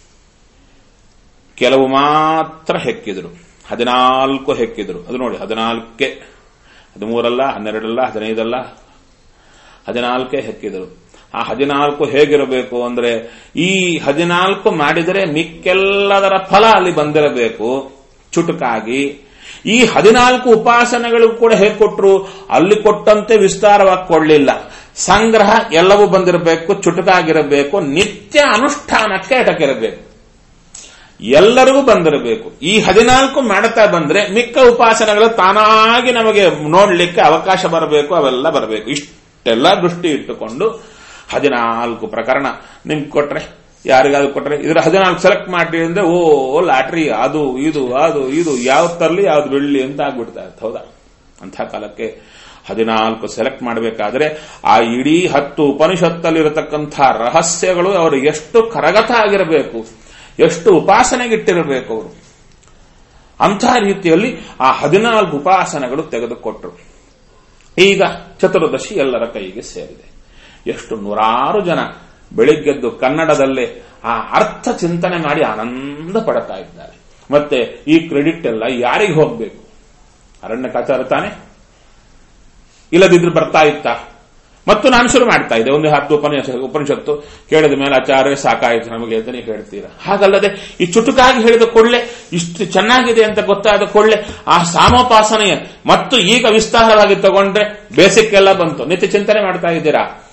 ಕೆಲವು ಮಾತ್ರ ಹೆಕ್ಕಿದ್ರು ಹದಿನಾಲ್ಕು ಹೆಕ್ಕಿದ್ರು ಅದು ನೋಡಿ ಹದಿನಾಲ್ಕೆ ಹದಿಮೂರಲ್ಲ ಹನ್ನೆರಡಲ್ಲ ಹದಿನೈದಲ್ಲ ಹದಿನಾಲ್ಕೆ ಹೆಕ್ಕಿದರು ಆ ಹದಿನಾಲ್ಕು ಹೇಗಿರಬೇಕು ಅಂದ್ರೆ ಈ ಹದಿನಾಲ್ಕು ಮಾಡಿದರೆ ಮಿಕ್ಕೆಲ್ಲದರ ಫಲ ಅಲ್ಲಿ ಬಂದಿರಬೇಕು ಚುಟುಕಾಗಿ ಈ ಹದಿನಾಲ್ಕು ಉಪಾಸನೆಗಳು ಕೂಡ ಹೇಗೆ ಕೊಟ್ಟರು ಅಲ್ಲಿ ಕೊಟ್ಟಂತೆ ವಿಸ್ತಾರವಾಗಿ ಕೊಡಲಿಲ್ಲ ಸಂಗ್ರಹ ಎಲ್ಲವೂ ಬಂದಿರಬೇಕು ಚುಟುಕಾಗಿರಬೇಕು ನಿತ್ಯ ಅನುಷ್ಠಾನಕ್ಕೆ ಅಟಕಿರಬೇಕು ಎಲ್ಲರಿಗೂ ಬಂದಿರಬೇಕು ಈ ಹದಿನಾಲ್ಕು ಮಾಡುತ್ತಾ ಬಂದ್ರೆ ಮಿಕ್ಕ ಉಪಾಸನೆಗಳು ತಾನಾಗಿ ನಮಗೆ ನೋಡ್ಲಿಕ್ಕೆ ಅವಕಾಶ ಬರಬೇಕು ಅವೆಲ್ಲ ಬರಬೇಕು ಇಷ್ಟೆಲ್ಲ ದೃಷ್ಟಿ ಇಟ್ಟುಕೊಂಡು ಹದಿನಾಲ್ಕು ಪ್ರಕರಣ ನಿಮ್ಗೆ ಕೊಟ್ರೆ ಯಾರಿಗಾದ್ರು ಕೊಟ್ರೆ ಇದ್ರ ಹದಿನಾಲ್ಕು ಸೆಲೆಕ್ಟ್ ಮಾಡಿ ಅಂದ್ರೆ ಓ ಲಾಟ್ರಿ ಅದು ಇದು ಅದು ಇದು ಯಾವ್ದು ತರಲಿ ಯಾವ್ದು ಬಿಡ್ಲಿ ಅಂತ ಆಗ್ಬಿಡ್ತಾ ಇತ್ತು ಹೌದಾ ಅಂಥ ಕಾಲಕ್ಕೆ ಹದಿನಾಲ್ಕು ಸೆಲೆಕ್ಟ್ ಮಾಡಬೇಕಾದ್ರೆ ಆ ಇಡೀ ಹತ್ತು ಉಪನಿಷತ್ತಲ್ಲಿರತಕ್ಕಂಥ ರಹಸ್ಯಗಳು ಅವರು ಎಷ್ಟು ಕರಗತ ಆಗಿರಬೇಕು ಎಷ್ಟು ಉಪಾಸನೆಗಿಟ್ಟಿರಬೇಕು ಅವರು ಅಂಥ ರೀತಿಯಲ್ಲಿ ಆ ಹದಿನಾಲ್ಕು ಉಪಾಸನೆಗಳು ತೆಗೆದುಕೊಟ್ರು ಈಗ ಚತುರ್ದಶಿ ಎಲ್ಲರ ಕೈಗೆ ಸೇರಿದೆ ಎಷ್ಟು ನೂರಾರು ಜನ ಬೆಳಿಗ್ಗೆದ್ದು ಕನ್ನಡದಲ್ಲೇ ಆ ಅರ್ಥ ಚಿಂತನೆ ಮಾಡಿ ಆನಂದ ಪಡ್ತಾ ಇದ್ದಾರೆ ಮತ್ತೆ ಈ ಕ್ರೆಡಿಟ್ ಎಲ್ಲ ಯಾರಿಗೆ ಹೋಗಬೇಕು ಅರಣ್ಯಕಾಚಾರ ತಾನೆ ಇಲ್ಲದಿದ್ರೆ ಬರ್ತಾ ಇತ್ತ ಮತ್ತು ನಾನು ಶುರು ಮಾಡ್ತಾ ಇದ್ದೆ ಒಂದು ಹತ್ತು ಉಪನ್ಯಾಸ ಉಪನಿಷತ್ತು ಕೇಳಿದ ಮೇಲೆ ಆಚಾರ್ಯ ಸಾಕಾಯಿತು ನಮಗೆ ಅಂತ ನೀವು ಹೇಳ್ತೀರಾ ಹಾಗಲ್ಲದೆ ಈ ಚುಟುಕಾಗಿ ಹೇಳಿದ ಕೊಳ್ಳೆ ಇಷ್ಟು ಚೆನ್ನಾಗಿದೆ ಅಂತ ಗೊತ್ತಾದ ಕೊಳ್ಳೆ ಆ ಸಾಮೋಪಾಸನೆಯ ಮತ್ತು ಈಗ ವಿಸ್ತಾರವಾಗಿ ತಗೊಂಡ್ರೆ ಬೇಸಿಕ್ ಎಲ್ಲ ಬಂತು ನಿತ್ಯ ಚಿಂತನೆ ಮಾಡ್ತಾ ಇದ್ದೀರಾ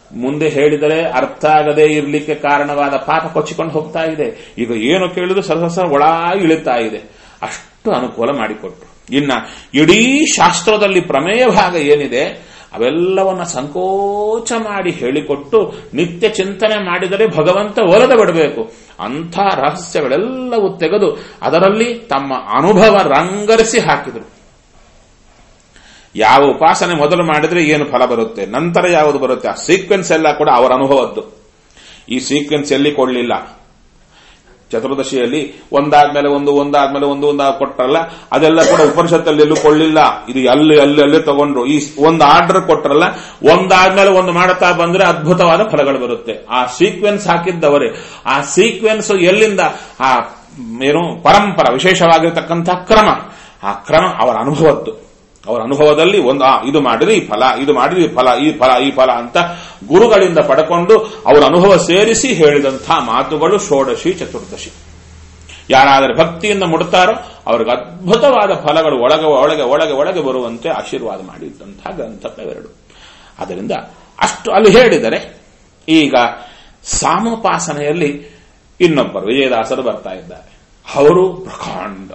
ಮುಂದೆ ಹೇಳಿದರೆ ಅರ್ಥ ಆಗದೆ ಇರ್ಲಿಕ್ಕೆ ಕಾರಣವಾದ ಪಾಪ ಕೊಚ್ಚಿಕೊಂಡು ಹೋಗ್ತಾ ಇದೆ ಈಗ ಏನು ಕೇಳಿದ್ರು ಸರಸ ಒಳ ಇಳಿತಾ ಇದೆ ಅಷ್ಟು ಅನುಕೂಲ ಮಾಡಿಕೊಟ್ರು ಇನ್ನ ಇಡೀ ಶಾಸ್ತ್ರದಲ್ಲಿ ಪ್ರಮೇಯ ಭಾಗ ಏನಿದೆ ಅವೆಲ್ಲವನ್ನ ಸಂಕೋಚ ಮಾಡಿ ಹೇಳಿಕೊಟ್ಟು ನಿತ್ಯ ಚಿಂತನೆ ಮಾಡಿದರೆ ಭಗವಂತ ಒಲದ ಬಿಡಬೇಕು ಅಂಥ ರಹಸ್ಯಗಳೆಲ್ಲವೂ ತೆಗೆದು ಅದರಲ್ಲಿ ತಮ್ಮ ಅನುಭವ ರಂಗರಿಸಿ ಹಾಕಿದರು ಯಾವ ಉಪಾಸನೆ ಮೊದಲು ಮಾಡಿದ್ರೆ ಏನು ಫಲ ಬರುತ್ತೆ ನಂತರ ಯಾವುದು ಬರುತ್ತೆ ಆ ಸೀಕ್ವೆನ್ಸ್ ಎಲ್ಲ ಕೂಡ ಅವರ ಅನುಭವದ್ದು ಈ ಸೀಕ್ವೆನ್ಸ್ ಎಲ್ಲಿ ಕೊಡಲಿಲ್ಲ ಚತುರ್ದಶಿಯಲ್ಲಿ ಒಂದಾದ್ಮೇಲೆ ಒಂದು ಒಂದಾದ್ಮೇಲೆ ಒಂದು ಒಂದಾಗ ಕೊಟ್ರಲ್ಲ ಅದೆಲ್ಲ ಕೂಡ ಉಪನಿಷತ್ತಲ್ಲಿ ಎಲ್ಲೂ ಕೊಳ್ಳಿಲ್ಲ ಇದು ಅಲ್ಲಿ ಅಲ್ಲಿ ಅಲ್ಲೇ ತಗೊಂಡ್ರು ಈ ಒಂದು ಆರ್ಡರ್ ಕೊಟ್ರಲ್ಲ ಒಂದಾದ್ಮೇಲೆ ಒಂದು ಮಾಡುತ್ತಾ ಬಂದ್ರೆ ಅದ್ಭುತವಾದ ಫಲಗಳು ಬರುತ್ತೆ ಆ ಸೀಕ್ವೆನ್ಸ್ ಹಾಕಿದ್ದವರೇ ಆ ಸೀಕ್ವೆನ್ಸ್ ಎಲ್ಲಿಂದ ಆ ಏನು ಪರಂಪರ ವಿಶೇಷವಾಗಿರತಕ್ಕಂಥ ಕ್ರಮ ಆ ಕ್ರಮ ಅವರ ಅನುಭವದ್ದು ಅವರ ಅನುಭವದಲ್ಲಿ ಒಂದು ಆ ಇದು ಮಾಡಿದ್ರೆ ಈ ಫಲ ಇದು ಮಾಡಿದ್ರೆ ಈ ಫಲ ಈ ಫಲ ಈ ಫಲ ಅಂತ ಗುರುಗಳಿಂದ ಪಡ್ಕೊಂಡು ಅವರ ಅನುಭವ ಸೇರಿಸಿ ಹೇಳಿದಂಥ ಮಾತುಗಳು ಷೋಡಶಿ ಚತುರ್ದಶಿ ಯಾರಾದರೆ ಭಕ್ತಿಯಿಂದ ಮುಡ್ತಾರೋ ಅವ್ರಿಗೆ ಅದ್ಭುತವಾದ ಫಲಗಳು ಒಳಗೆ ಒಳಗೆ ಒಳಗೆ ಒಳಗೆ ಬರುವಂತೆ ಆಶೀರ್ವಾದ ಮಾಡಿದ್ದಂತಹ ಗ್ರಂಥಗಳೆರಡು ಅದರಿಂದ ಅಷ್ಟು ಅಲ್ಲಿ ಹೇಳಿದರೆ ಈಗ ಸಾಮೋಪಾಸನೆಯಲ್ಲಿ ಇನ್ನೊಬ್ಬರು ವಿಜಯದಾಸರು ಬರ್ತಾ ಇದ್ದಾರೆ ಅವರು ಪ್ರಕಾಂಡ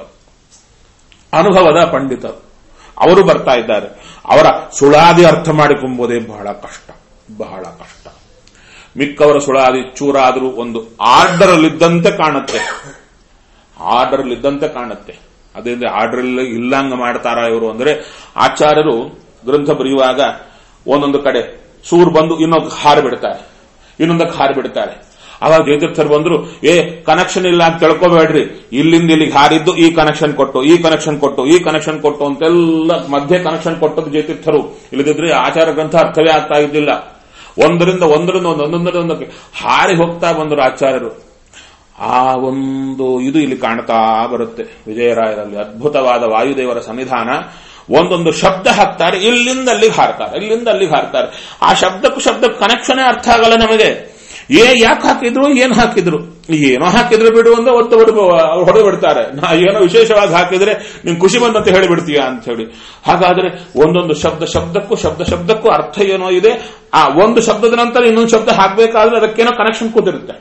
ಅನುಭವದ ಪಂಡಿತರು ಅವರು ಬರ್ತಾ ಇದ್ದಾರೆ ಅವರ ಸುಳಾದಿ ಅರ್ಥ ಮಾಡಿಕೊಂಬುದೇ ಬಹಳ ಕಷ್ಟ ಬಹಳ ಕಷ್ಟ ಮಿಕ್ಕವರ ಸುಳಾದಿ ಚೂರಾದರೂ ಒಂದು ಆರ್ಡರ್ ಅಲ್ಲಿದ್ದಂತೆ ಕಾಣುತ್ತೆ ಆರ್ಡರ್ ಇದ್ದಂತೆ ಕಾಣುತ್ತೆ ಅದೇಂದ್ರೆ ಆರ್ಡರ್ ಇಲ್ಲಂಗ ಮಾಡ್ತಾರ ಇವರು ಅಂದ್ರೆ ಆಚಾರ್ಯರು ಗ್ರಂಥ ಬರೆಯುವಾಗ ಒಂದೊಂದು ಕಡೆ ಸೂರ್ ಬಂದು ಇನ್ನೊಂದು ಹಾರು ಬಿಡ್ತಾರೆ ಇನ್ನೊಂದಕ್ಕೆ ಹಾರು ಬಿಡ್ತಾರೆ ಅವಾಗ ಜಯತೀರ್ಥರು ಬಂದ್ರು ಏ ಕನೆಕ್ಷನ್ ಇಲ್ಲ ಅಂತ ತಿಳ್ಕೊಬೇಡ್ರಿ ಇಲ್ಲಿಂದ ಇಲ್ಲಿಗೆ ಹಾರಿದ್ದು ಈ ಕನೆಕ್ಷನ್ ಕೊಟ್ಟು ಈ ಕನೆಕ್ಷನ್ ಕೊಟ್ಟು ಈ ಕನೆಕ್ಷನ್ ಕೊಟ್ಟು ಅಂತೆಲ್ಲ ಮಧ್ಯೆ ಕನೆಕ್ಷನ್ ಕೊಟ್ಟದ್ದು ಜಯತೀರ್ಥರು ಇಲ್ಲದಿದ್ರೆ ಆಚಾರ ಗ್ರಂಥ ಅರ್ಥವೇ ಆಗ್ತಾ ಇದ್ದಿಲ್ಲ ಒಂದರಿಂದ ಒಂದರಿಂದ ಒಂದು ಒಂದೊಂದರಿಂದ ಒಂದಕ್ಕೆ ಹಾರಿ ಹೋಗ್ತಾ ಬಂದರು ಆಚಾರ್ಯರು ಆ ಒಂದು ಇದು ಇಲ್ಲಿ ಕಾಣ್ತಾ ಬರುತ್ತೆ ವಿಜಯರಾಯರಲ್ಲಿ ಅದ್ಭುತವಾದ ವಾಯುದೇವರ ಸನ್ನಿಧಾನ ಒಂದೊಂದು ಶಬ್ದ ಹಾಕ್ತಾರೆ ಇಲ್ಲಿಂದ ಅಲ್ಲಿಗೆ ಹಾರ್ತಾರೆ ಇಲ್ಲಿಂದ ಅಲ್ಲಿಗೆ ಹಾರ್ತಾರೆ ಆ ಶಬ್ದಕ್ಕೂ ಶಬ್ದಕ್ಕೆ ಕನೆಕ್ಷನೇ ಅರ್ಥ ಆಗಲ್ಲ ನಮಗೆ ಏ ಯಾಕೆ ಹಾಕಿದ್ರು ಏನು ಹಾಕಿದ್ರು ಏನೋ ಹಾಕಿದ್ರು ಬಿಡು ಅಂದ್ರೆ ಒತ್ತು ಹೊಡೆದು ಬಿಡ್ತಾರೆ ನಾ ಏನೋ ವಿಶೇಷವಾಗಿ ಹಾಕಿದ್ರೆ ನಿನ್ ಖುಷಿ ಬಂದಂತ ಹೇಳಿಬಿಡ್ತೀಯ ಅಂತ ಹೇಳಿ ಹಾಗಾದ್ರೆ ಒಂದೊಂದು ಶಬ್ದ ಶಬ್ದಕ್ಕೂ ಶಬ್ದ ಶಬ್ದಕ್ಕೂ ಅರ್ಥ ಏನೋ ಇದೆ ಆ ಒಂದು ಶಬ್ದದ ನಂತರ ಇನ್ನೊಂದು ಶಬ್ದ ಹಾಕಬೇಕಾದ್ರೆ ಅದಕ್ಕೇನೋ ಕನೆಕ್ಷನ್ ಕೂತಿರುತ್ತೆ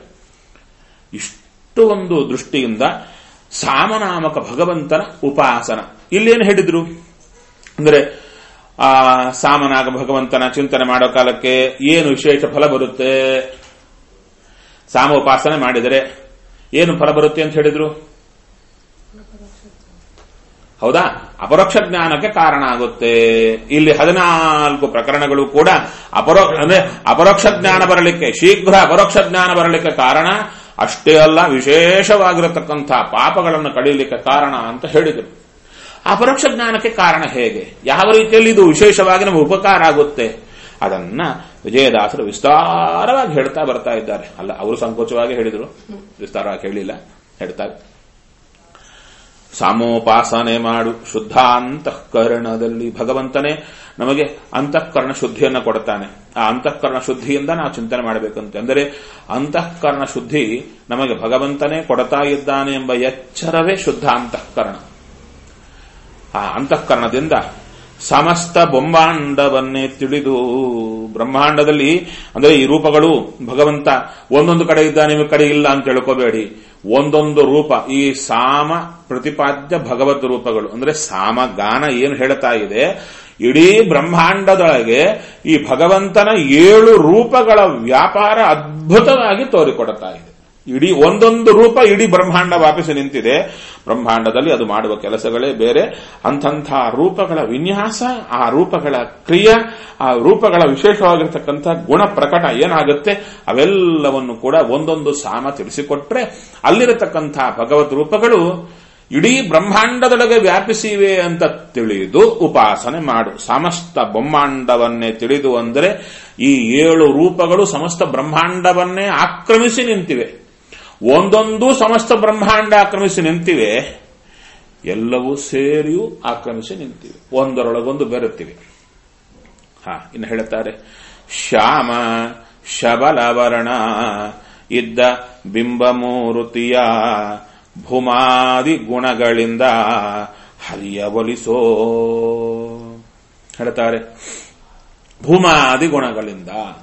ಇಷ್ಟು ಒಂದು ದೃಷ್ಟಿಯಿಂದ ಸಾಮನಾಮಕ ಭಗವಂತನ ಉಪಾಸನ ಇಲ್ಲೇನು ಹೇಳಿದ್ರು ಅಂದ್ರೆ ಆ ಸಾಮನಾಗ ಭಗವಂತನ ಚಿಂತನೆ ಮಾಡೋ ಕಾಲಕ್ಕೆ ಏನು ವಿಶೇಷ ಫಲ ಬರುತ್ತೆ ಸಾಮ ಉಪಾಸನೆ ಮಾಡಿದರೆ ಏನು ಫಲ ಬರುತ್ತೆ ಅಂತ ಹೇಳಿದ್ರು ಹೌದಾ ಅಪರೋಕ್ಷ ಜ್ಞಾನಕ್ಕೆ ಕಾರಣ ಆಗುತ್ತೆ ಇಲ್ಲಿ ಹದಿನಾಲ್ಕು ಪ್ರಕರಣಗಳು ಕೂಡ ಅಪರೋ ಅಂದ್ರೆ ಅಪರೋಕ್ಷ ಜ್ಞಾನ ಬರಲಿಕ್ಕೆ ಶೀಘ್ರ ಅಪರೋಕ್ಷ ಜ್ಞಾನ ಬರಲಿಕ್ಕೆ ಕಾರಣ ಅಷ್ಟೇ ಅಲ್ಲ ವಿಶೇಷವಾಗಿರತಕ್ಕಂಥ ಪಾಪಗಳನ್ನು ಕಡಿಯಲಿಕ್ಕೆ ಕಾರಣ ಅಂತ ಹೇಳಿದರು ಅಪರೋಕ್ಷ ಜ್ಞಾನಕ್ಕೆ ಕಾರಣ ಹೇಗೆ ಯಾವ ರೀತಿಯಲ್ಲಿ ಇದು ವಿಶೇಷವಾಗಿ ನಮಗೆ ಉಪಕಾರ ಆಗುತ್ತೆ ಅದನ್ನ ವಿಜಯದಾಸರು ವಿಸ್ತಾರವಾಗಿ ಹೇಳ್ತಾ ಬರ್ತಾ ಇದ್ದಾರೆ ಅಲ್ಲ ಅವರು ಸಂಕೋಚವಾಗಿ ಹೇಳಿದರು ವಿಸ್ತಾರವಾಗಿ ಹೇಳಿಲ್ಲ ಹೇಳ್ತಾರೆ ಸಾಮೋಪಾಸನೆ ಮಾಡು ಶುದ್ಧ ಅಂತಃಕರಣದಲ್ಲಿ ಭಗವಂತನೇ ನಮಗೆ ಅಂತಃಕರಣ ಶುದ್ಧಿಯನ್ನು ಕೊಡ್ತಾನೆ ಆ ಅಂತಃಕರಣ ಶುದ್ಧಿಯಿಂದ ನಾವು ಚಿಂತನೆ ಮಾಡಬೇಕಂತೆ ಅಂದರೆ ಅಂತಃಕರಣ ಶುದ್ಧಿ ನಮಗೆ ಭಗವಂತನೇ ಕೊಡ್ತಾ ಇದ್ದಾನೆ ಎಂಬ ಎಚ್ಚರವೇ ಶುದ್ಧ ಅಂತಃಕರಣ ಆ ಅಂತಃಕರಣದಿಂದ ಸಮಸ್ತ ಬ್ರಹ್ಮಾಂಡವನ್ನೇ ತಿಳಿದು ಬ್ರಹ್ಮಾಂಡದಲ್ಲಿ ಅಂದ್ರೆ ಈ ರೂಪಗಳು ಭಗವಂತ ಒಂದೊಂದು ಕಡೆ ಇದ್ದ ನಿಮ್ಮ ಕಡೆ ಇಲ್ಲ ಅಂತ ತಿಳ್ಕೋಬೇಡಿ ಒಂದೊಂದು ರೂಪ ಈ ಸಾಮ ಪ್ರತಿಪಾದ್ಯ ಭಗವದ್ ರೂಪಗಳು ಅಂದ್ರೆ ಸಾಮಗಾನ ಏನು ಹೇಳ್ತಾ ಇದೆ ಇಡೀ ಬ್ರಹ್ಮಾಂಡದೊಳಗೆ ಈ ಭಗವಂತನ ಏಳು ರೂಪಗಳ ವ್ಯಾಪಾರ ಅದ್ಭುತವಾಗಿ ತೋರಿಕೊಡುತ್ತಾ ಇದೆ ಇಡೀ ಒಂದೊಂದು ರೂಪ ಇಡೀ ಬ್ರಹ್ಮಾಂಡ ವ್ಯಾಪಿಸಿ ನಿಂತಿದೆ ಬ್ರಹ್ಮಾಂಡದಲ್ಲಿ ಅದು ಮಾಡುವ ಕೆಲಸಗಳೇ ಬೇರೆ ಅಂಥಂಥ ರೂಪಗಳ ವಿನ್ಯಾಸ ಆ ರೂಪಗಳ ಕ್ರಿಯೆ ಆ ರೂಪಗಳ ವಿಶೇಷವಾಗಿರ್ತಕ್ಕಂಥ ಗುಣ ಪ್ರಕಟ ಏನಾಗುತ್ತೆ ಅವೆಲ್ಲವನ್ನು ಕೂಡ ಒಂದೊಂದು ಸಾಮ ತಿಳಿಸಿಕೊಟ್ರೆ ಅಲ್ಲಿರತಕ್ಕಂಥ ಭಗವತ್ ರೂಪಗಳು ಇಡೀ ಬ್ರಹ್ಮಾಂಡದೊಳಗೆ ವ್ಯಾಪಿಸಿವೆ ಅಂತ ತಿಳಿದು ಉಪಾಸನೆ ಮಾಡು ಸಮಸ್ತ ಬ್ರಹ್ಮಾಂಡವನ್ನೇ ತಿಳಿದು ಅಂದರೆ ಈ ಏಳು ರೂಪಗಳು ಸಮಸ್ತ ಬ್ರಹ್ಮಾಂಡವನ್ನೇ ಆಕ್ರಮಿಸಿ ನಿಂತಿವೆ ಒಂದೊಂದು ಸಮಸ್ತ ಬ್ರಹ್ಮಾಂಡ ಆಕ್ರಮಿಸಿ ನಿಂತಿವೆ ಎಲ್ಲವೂ ಸೇರಿಯೂ ಆಕ್ರಮಿಸಿ ನಿಂತಿವೆ ಒಂದರೊಳಗೊಂದು ಬೆರುತ್ತಿವೆ ಹಾ ಇನ್ನು ಹೇಳುತ್ತಾರೆ ಶ್ಯಾಮ ಶಬಲವರ್ಣ ಇದ್ದ ಬಿಂಬಮೂರುತಿಯ ಭೂಮಾದಿ ಗುಣಗಳಿಂದ ಹರಿಯ ಒಲಿಸೋ ಹೇಳ್ತಾರೆ ಭೂಮಾದಿ ಗುಣಗಳಿಂದ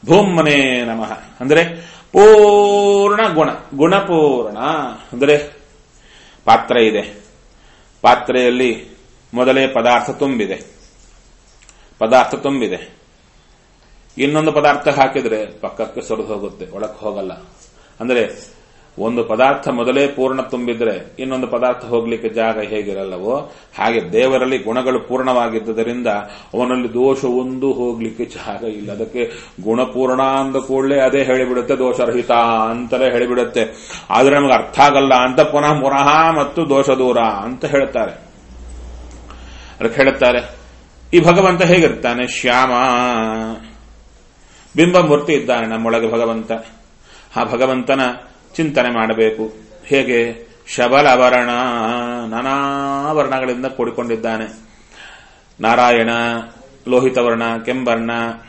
ಭೂಮನೆ ನಮಃ ಅಂದ್ರೆ ಪೂರ್ಣ ಗುಣ ಗುಣಪೂರ್ಣ ಅಂದರೆ ಪಾತ್ರೆ ಇದೆ ಪಾತ್ರೆಯಲ್ಲಿ ಮೊದಲೇ ಪದಾರ್ಥ ತುಂಬಿದೆ ಪದಾರ್ಥ ತುಂಬಿದೆ ಇನ್ನೊಂದು ಪದಾರ್ಥ ಹಾಕಿದ್ರೆ ಪಕ್ಕಕ್ಕೆ ಸರಿದು ಹೋಗುತ್ತೆ ಒಳಕ್ಕೆ ಹೋಗಲ್ಲ ಅಂದ್ರೆ ಒಂದು ಪದಾರ್ಥ ಮೊದಲೇ ಪೂರ್ಣ ತುಂಬಿದ್ರೆ ಇನ್ನೊಂದು ಪದಾರ್ಥ ಹೋಗ್ಲಿಕ್ಕೆ ಜಾಗ ಹೇಗಿರಲ್ಲವೋ ಹಾಗೆ ದೇವರಲ್ಲಿ ಗುಣಗಳು ಪೂರ್ಣವಾಗಿದ್ದರಿಂದ ಅವನಲ್ಲಿ ದೋಷ ಒಂದು ಹೋಗ್ಲಿಕ್ಕೆ ಜಾಗ ಇಲ್ಲ ಅದಕ್ಕೆ ಗುಣಪೂರ್ಣ ಅಂದ ಕೂಡಲೇ ಅದೇ ಹೇಳಿಬಿಡುತ್ತೆ ದೋಷರಹಿತ ಅಂತಲೇ ಹೇಳಿಬಿಡುತ್ತೆ ಆದ್ರೆ ನಮಗೆ ಅರ್ಥ ಆಗಲ್ಲ ಅಂತ ಪುನಃ ಪುನಃ ಮತ್ತು ದೋಷ ದೂರ ಅಂತ ಹೇಳ್ತಾರೆ ಅದಕ್ಕೆ ಹೇಳುತ್ತಾರೆ ಈ ಭಗವಂತ ಹೇಗಿರ್ತಾನೆ ಶ್ಯಾಮ ಬಿಂಬಮೂರ್ತಿ ಇದ್ದಾನೆ ನಮ್ಮೊಳಗೆ ಭಗವಂತ ಆ ಭಗವಂತನ ಚಿಂತನೆ ಮಾಡಬೇಕು ಹೇಗೆ ಶಬಲವರ್ಣ ನಾನಾ ವರ್ಣಗಳಿಂದ ಕೂಡಿಕೊಂಡಿದ್ದಾನೆ ನಾರಾಯಣ ಲೋಹಿತವರ್ಣ ಕೆಂಬರ್ಣ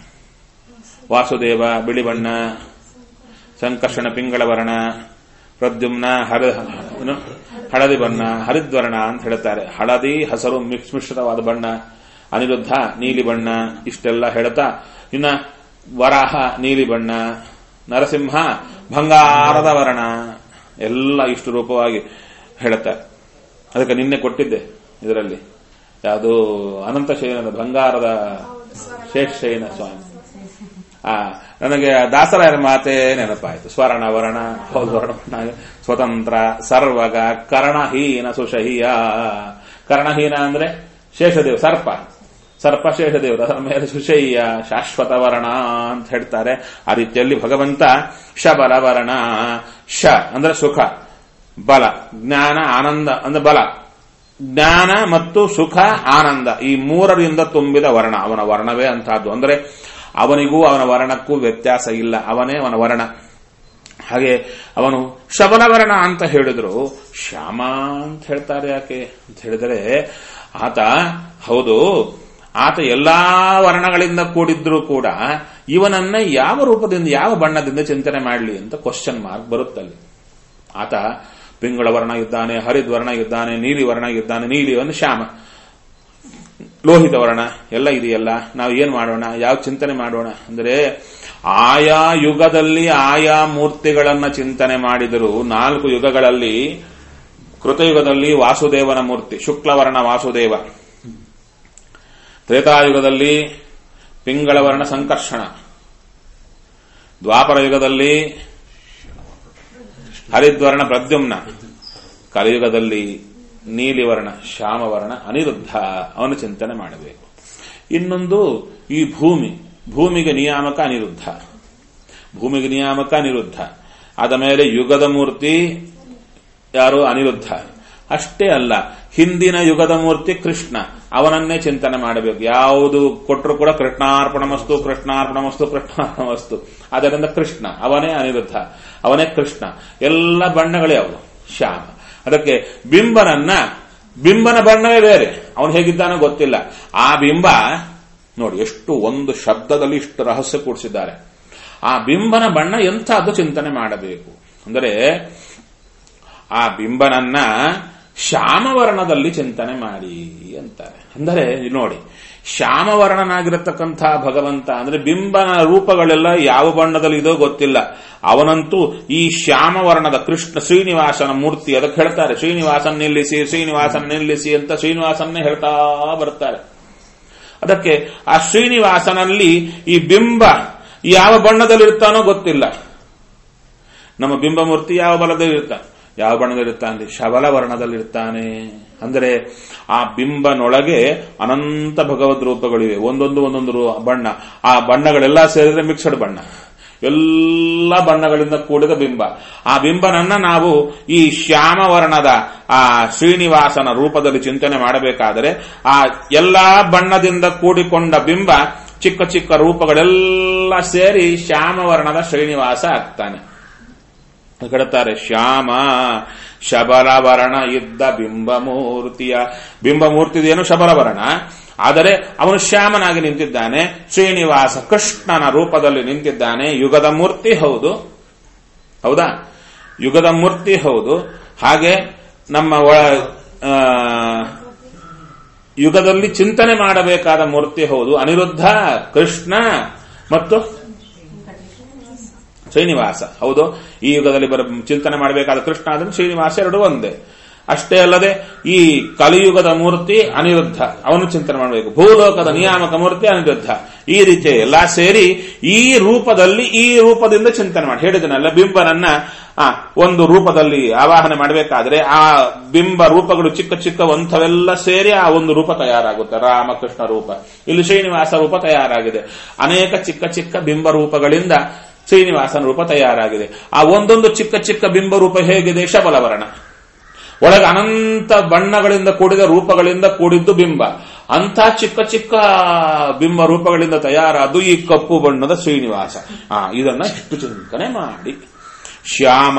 ವಾಸುದೇವ ಬಿಳಿ ಬಣ್ಣ ಸಂಕರ್ಷಣ ಪಿಂಗಳವರ್ಣ ಪ್ರದ್ಯುಮ್ನ ಹರ ಏನು? ಹಳದಿ ಬಣ್ಣ ಹರಿದ್ವರ್ಣ ಅಂತ ಹೇಳ್ತಾರೆ ಹಳದಿ ಹಸರು ಮಿಕ್ಸ್ ಮಿಶ್ರಿತವಾದ ಬಣ್ಣ ಅನಿರುದ್ಧ ನೀಲಿ ಬಣ್ಣ ಇಷ್ಟೆಲ್ಲ ಹೇಳ್ತಾ ಇನ್ನ ವರಾಹ ನೀಲಿ ಬಣ್ಣ ನರಸಿಂಹ ಬಂಗಾರದ ವರ್ಣ ಎಲ್ಲ ಇಷ್ಟು ರೂಪವಾಗಿ ಹೇಳುತ್ತಾರೆ ಅದಕ್ಕೆ ನಿನ್ನೆ ಕೊಟ್ಟಿದ್ದೆ ಇದರಲ್ಲಿ ಯಾವುದು ಅನಂತ ಶಯನದ ಬಂಗಾರದ ಶೇಷಶಯನ ಸ್ವಾಮಿ ಆ ನನಗೆ ದಾಸರಾಯರ ಮಾತೇ ನೆನಪಾಯಿತು ಸ್ವರ್ಣ ವರ್ಣ ಹೌದು ವರ್ಣ ಬಣ್ಣ, ಸ್ವತಂತ್ರ ಸರ್ವಗ ಕರ್ಣಹೀನ ಸುಷಹೀಯ ಕರ್ಣಹೀನ ಅಂದ್ರೆ ಶೇಷದೇವ್ ಸರ್ಪ ಸರ್ಪ ಶೇಷದೇವರು ಅದರ ಮೇಲೆ ಸುಶಯ್ಯ ಶಾಶ್ವತ ವರ್ಣ ಅಂತ ಹೇಳ್ತಾರೆ ಆ ರೀತಿಯಲ್ಲಿ ಭಗವಂತ ಶಬಲ ವರ್ಣ ಶ ಅಂದ್ರೆ ಸುಖ ಬಲ ಜ್ಞಾನ ಆನಂದ ಅಂದ್ರೆ ಬಲ ಜ್ಞಾನ ಮತ್ತು ಸುಖ ಆನಂದ ಈ ಮೂರರಿಂದ ತುಂಬಿದ ವರ್ಣ ಅವನ ವರ್ಣವೇ ಅಂತಹದ್ದು ಅಂದ್ರೆ ಅವನಿಗೂ ಅವನ ವರ್ಣಕ್ಕೂ ವ್ಯತ್ಯಾಸ ಇಲ್ಲ ಅವನೇ ಅವನ ವರ್ಣ ಹಾಗೆ ಅವನು ಶಬಲವರ್ಣ ಅಂತ ಹೇಳಿದ್ರು ಶ್ಯಾಮ ಅಂತ ಹೇಳ್ತಾರೆ ಯಾಕೆ ಅಂತ ಹೇಳಿದರೆ ಆತ ಹೌದು ಆತ ಎಲ್ಲಾ ವರ್ಣಗಳಿಂದ ಕೂಡಿದ್ರೂ ಕೂಡ ಇವನನ್ನ ಯಾವ ರೂಪದಿಂದ ಯಾವ ಬಣ್ಣದಿಂದ ಚಿಂತನೆ ಮಾಡಲಿ ಅಂತ ಕ್ವಶನ್ ಮಾರ್ಕ್ ಬರುತ್ತಲ್ಲಿ ಆತ ಪಿಂಗಳ ವರ್ಣ ಇದ್ದಾನೆ ಹರಿದ್ವರ್ಣ ಇದ್ದಾನೆ ನೀಲಿ ವರ್ಣ ಇದ್ದಾನೆ ನೀಲಿ ಒಂದು ಶ್ಯಾಮ ಲೋಹಿತ ವರ್ಣ ಎಲ್ಲ ಇದೆಯಲ್ಲ ನಾವು ಏನ್ ಮಾಡೋಣ ಯಾವ ಚಿಂತನೆ ಮಾಡೋಣ ಅಂದ್ರೆ ಆಯಾ ಯುಗದಲ್ಲಿ ಆಯಾ ಮೂರ್ತಿಗಳನ್ನ ಚಿಂತನೆ ಮಾಡಿದರೂ ನಾಲ್ಕು ಯುಗಗಳಲ್ಲಿ ಕೃತಯುಗದಲ್ಲಿ ವಾಸುದೇವನ ಮೂರ್ತಿ ಶುಕ್ಲವರ್ಣ ವಾಸುದೇವ ತ್ರೇತಾಯುಗದಲ್ಲಿ ಪಿಂಗಳವರ್ಣ ಸಂಕರ್ಷಣ ದ್ವಾಪರ ಯುಗದಲ್ಲಿ ಹರಿದ್ವರ್ಣ ಪ್ರದ್ಯುಮ್ನ ಕಲಿಯುಗದಲ್ಲಿ ನೀಲಿವರ್ಣ ಶ್ಯಾಮವರ್ಣ ಅನಿರುದ್ಧ ಅವನು ಚಿಂತನೆ ಮಾಡಬೇಕು ಇನ್ನೊಂದು ಈ ಭೂಮಿ ಭೂಮಿಗೆ ನಿಯಾಮಕ ಅನಿರುದ್ಧ ಭೂಮಿಗೆ ನಿಯಾಮಕ ಅನಿರುದ್ಧ ಆದ ಮೇಲೆ ಯುಗದ ಮೂರ್ತಿ ಯಾರು ಅನಿರುದ್ಧ ಅಷ್ಟೇ ಅಲ್ಲ ಹಿಂದಿನ ಯುಗದ ಮೂರ್ತಿ ಕೃಷ್ಣ ಅವನನ್ನೇ ಚಿಂತನೆ ಮಾಡಬೇಕು ಯಾವುದು ಕೊಟ್ಟರು ಕೂಡ ಕೃಷ್ಣಾರ್ಪಣ ವಸ್ತು ಕೃಷ್ಣಾರ್ಪಣ ವಸ್ತು ಕೃಷ್ಣಾರ್ಪಣ ವಸ್ತು ಅದರಿಂದ ಕೃಷ್ಣ ಅವನೇ ಅನಿರುದ್ಧ ಅವನೇ ಕೃಷ್ಣ ಎಲ್ಲ ಬಣ್ಣಗಳೇ ಅವು ಶ್ಯಾಮ ಅದಕ್ಕೆ ಬಿಂಬನನ್ನ ಬಿಂಬನ ಬಣ್ಣವೇ ಬೇರೆ ಅವನು ಹೇಗಿದ್ದಾನೋ ಗೊತ್ತಿಲ್ಲ ಆ ಬಿಂಬ ನೋಡಿ ಎಷ್ಟು ಒಂದು ಶಬ್ದದಲ್ಲಿ ಇಷ್ಟು ರಹಸ್ಯ ಕೂಡಿಸಿದ್ದಾರೆ ಆ ಬಿಂಬನ ಬಣ್ಣ ಎಂಥದ್ದು ಚಿಂತನೆ ಮಾಡಬೇಕು ಅಂದರೆ ಆ ಬಿಂಬನನ್ನ ಶ್ಯಾಮವರ್ಣದಲ್ಲಿ ಚಿಂತನೆ ಮಾಡಿ ಅಂತಾರೆ ಅಂದರೆ ನೋಡಿ ಶ್ಯಾಮವರ್ಣನಾಗಿರತಕ್ಕಂಥ ಭಗವಂತ ಅಂದ್ರೆ ಬಿಂಬನ ರೂಪಗಳೆಲ್ಲ ಯಾವ ಬಣ್ಣದಲ್ಲಿ ಇದೋ ಗೊತ್ತಿಲ್ಲ ಅವನಂತೂ ಈ ಶ್ಯಾಮವರ್ಣದ ಕೃಷ್ಣ ಶ್ರೀನಿವಾಸನ ಮೂರ್ತಿ ಅದಕ್ಕೆ ಹೇಳ್ತಾರೆ ಶ್ರೀನಿವಾಸನ್ ನಿಲ್ಲಿಸಿ ಶ್ರೀನಿವಾಸನ್ ನಿಲ್ಲಿಸಿ ಅಂತ ಶ್ರೀನಿವಾಸನ್ನೇ ಹೇಳ್ತಾ ಬರ್ತಾರೆ ಅದಕ್ಕೆ ಆ ಶ್ರೀನಿವಾಸನಲ್ಲಿ ಈ ಬಿಂಬ ಯಾವ ಬಣ್ಣದಲ್ಲಿರ್ತಾನೋ ಗೊತ್ತಿಲ್ಲ ನಮ್ಮ ಬಿಂಬಮೂರ್ತಿ ಯಾವ ಬಲದಲ್ಲಿರ್ತಾನೆ ಯಾವ ಬಣ್ಣದಲ್ಲಿರ್ತಾನೆ ಶಬಲ ವರ್ಣದಲ್ಲಿರ್ತಾನೆ ಅಂದರೆ ಆ ಬಿಂಬನೊಳಗೆ ಅನಂತ ಭಗವದ್ ರೂಪಗಳಿವೆ ಒಂದೊಂದು ಒಂದೊಂದು ರೂ- ಬಣ್ಣ ಆ ಬಣ್ಣಗಳೆಲ್ಲ ಸೇರಿದ್ರೆ ಮಿಕ್ಸಡ್ ಬಣ್ಣ ಎಲ್ಲ ಬಣ್ಣಗಳಿಂದ ಕೂಡಿದ ಬಿಂಬ ಆ ಬಿಂಬನನ್ನ ನಾವು ಈ ಶ್ಯಾಮವರ್ಣದ ಆ ಶ್ರೀನಿವಾಸನ ರೂಪದಲ್ಲಿ ಚಿಂತನೆ ಮಾಡಬೇಕಾದರೆ ಆ ಎಲ್ಲಾ ಬಣ್ಣದಿಂದ ಕೂಡಿಕೊಂಡ ಬಿಂಬ ಚಿಕ್ಕ ಚಿಕ್ಕ ರೂಪಗಳೆಲ್ಲ ಸೇರಿ ಶ್ಯಾಮವರ್ಣದ ಶ್ರೀನಿವಾಸ ಆಗ್ತಾನೆ ಹೇಳ್ತಾರೆ ಶ್ಯಾಮ ಶಬರವರ್ಣ ಇದ್ದ ಬಿಂಬಮೂರ್ತಿಯ ಬಿಂಬಮೂರ್ತಿದೇನು ಶಬರವರ್ಣ ಆದರೆ ಅವನು ಶ್ಯಾಮನಾಗಿ ನಿಂತಿದ್ದಾನೆ ಶ್ರೀನಿವಾಸ ಕೃಷ್ಣನ ರೂಪದಲ್ಲಿ ನಿಂತಿದ್ದಾನೆ ಯುಗದ ಮೂರ್ತಿ ಹೌದು ಹೌದಾ ಯುಗದ ಮೂರ್ತಿ ಹೌದು ಹಾಗೆ ನಮ್ಮ ಒಳ ಆ, ಯುಗದಲ್ಲಿ ಚಿಂತನೆ ಮಾಡಬೇಕಾದ ಮೂರ್ತಿ ಹೌದು ಅನಿರುದ್ಧ ಕೃಷ್ಣ ಮತ್ತು ಶ್ರೀನಿವಾಸ ಹೌದು ಈ ಯುಗದಲ್ಲಿ ಬರ ಚಿಂತನೆ ಮಾಡಬೇಕಾದ ಕೃಷ್ಣ ಆದ್ರೆ ಶ್ರೀನಿವಾಸ ಎರಡು ಒಂದೇ ಅಷ್ಟೇ ಅಲ್ಲದೆ ಈ ಕಲಿಯುಗದ ಮೂರ್ತಿ ಅನಿರುದ್ಧ ಅವನು ಚಿಂತನೆ ಮಾಡಬೇಕು ಭೂಲೋಕದ ನಿಯಾಮಕ ಮೂರ್ತಿ ಅನಿರುದ್ಧ ಈ ರೀತಿ ಎಲ್ಲಾ ಸೇರಿ ಈ ರೂಪದಲ್ಲಿ ಈ ರೂಪದಿಂದ ಚಿಂತನೆ ಮಾಡಿ ಹೇಳಿದನಲ್ಲ ಬಿಂಬನನ್ನ ಆ ಒಂದು ರೂಪದಲ್ಲಿ ಆವಾಹನೆ ಮಾಡಬೇಕಾದ್ರೆ ಆ ಬಿಂಬ ರೂಪಗಳು ಚಿಕ್ಕ ಚಿಕ್ಕ ಒಂಥವೆಲ್ಲ ಸೇರಿ ಆ ಒಂದು ರೂಪ ತಯಾರಾಗುತ್ತೆ ರಾಮಕೃಷ್ಣ ರೂಪ ಇಲ್ಲಿ ಶ್ರೀನಿವಾಸ ರೂಪ ತಯಾರಾಗಿದೆ ಅನೇಕ ಚಿಕ್ಕ ಚಿಕ್ಕ ಬಿಂಬ ರೂಪಗಳಿಂದ ಶ್ರೀನಿವಾಸನ ರೂಪ ತಯಾರಾಗಿದೆ ಆ ಒಂದೊಂದು ಚಿಕ್ಕ ಚಿಕ್ಕ ಬಿಂಬ ರೂಪ ಹೇಗಿದೆ ಶಬಲವರ್ಣ ಒಳಗೆ ಅನಂತ ಬಣ್ಣಗಳಿಂದ ಕೂಡಿದ ರೂಪಗಳಿಂದ ಕೂಡಿದ್ದು ಬಿಂಬ ಅಂಥ ಚಿಕ್ಕ ಚಿಕ್ಕ ಬಿಂಬ ರೂಪಗಳಿಂದ ತಯಾರಾದು ಈ ಕಪ್ಪು ಬಣ್ಣದ ಶ್ರೀನಿವಾಸ ಆ ಇದನ್ನ ಇಷ್ಟು ಚಿಂತನೆ ಮಾಡಿ ಶ್ಯಾಮ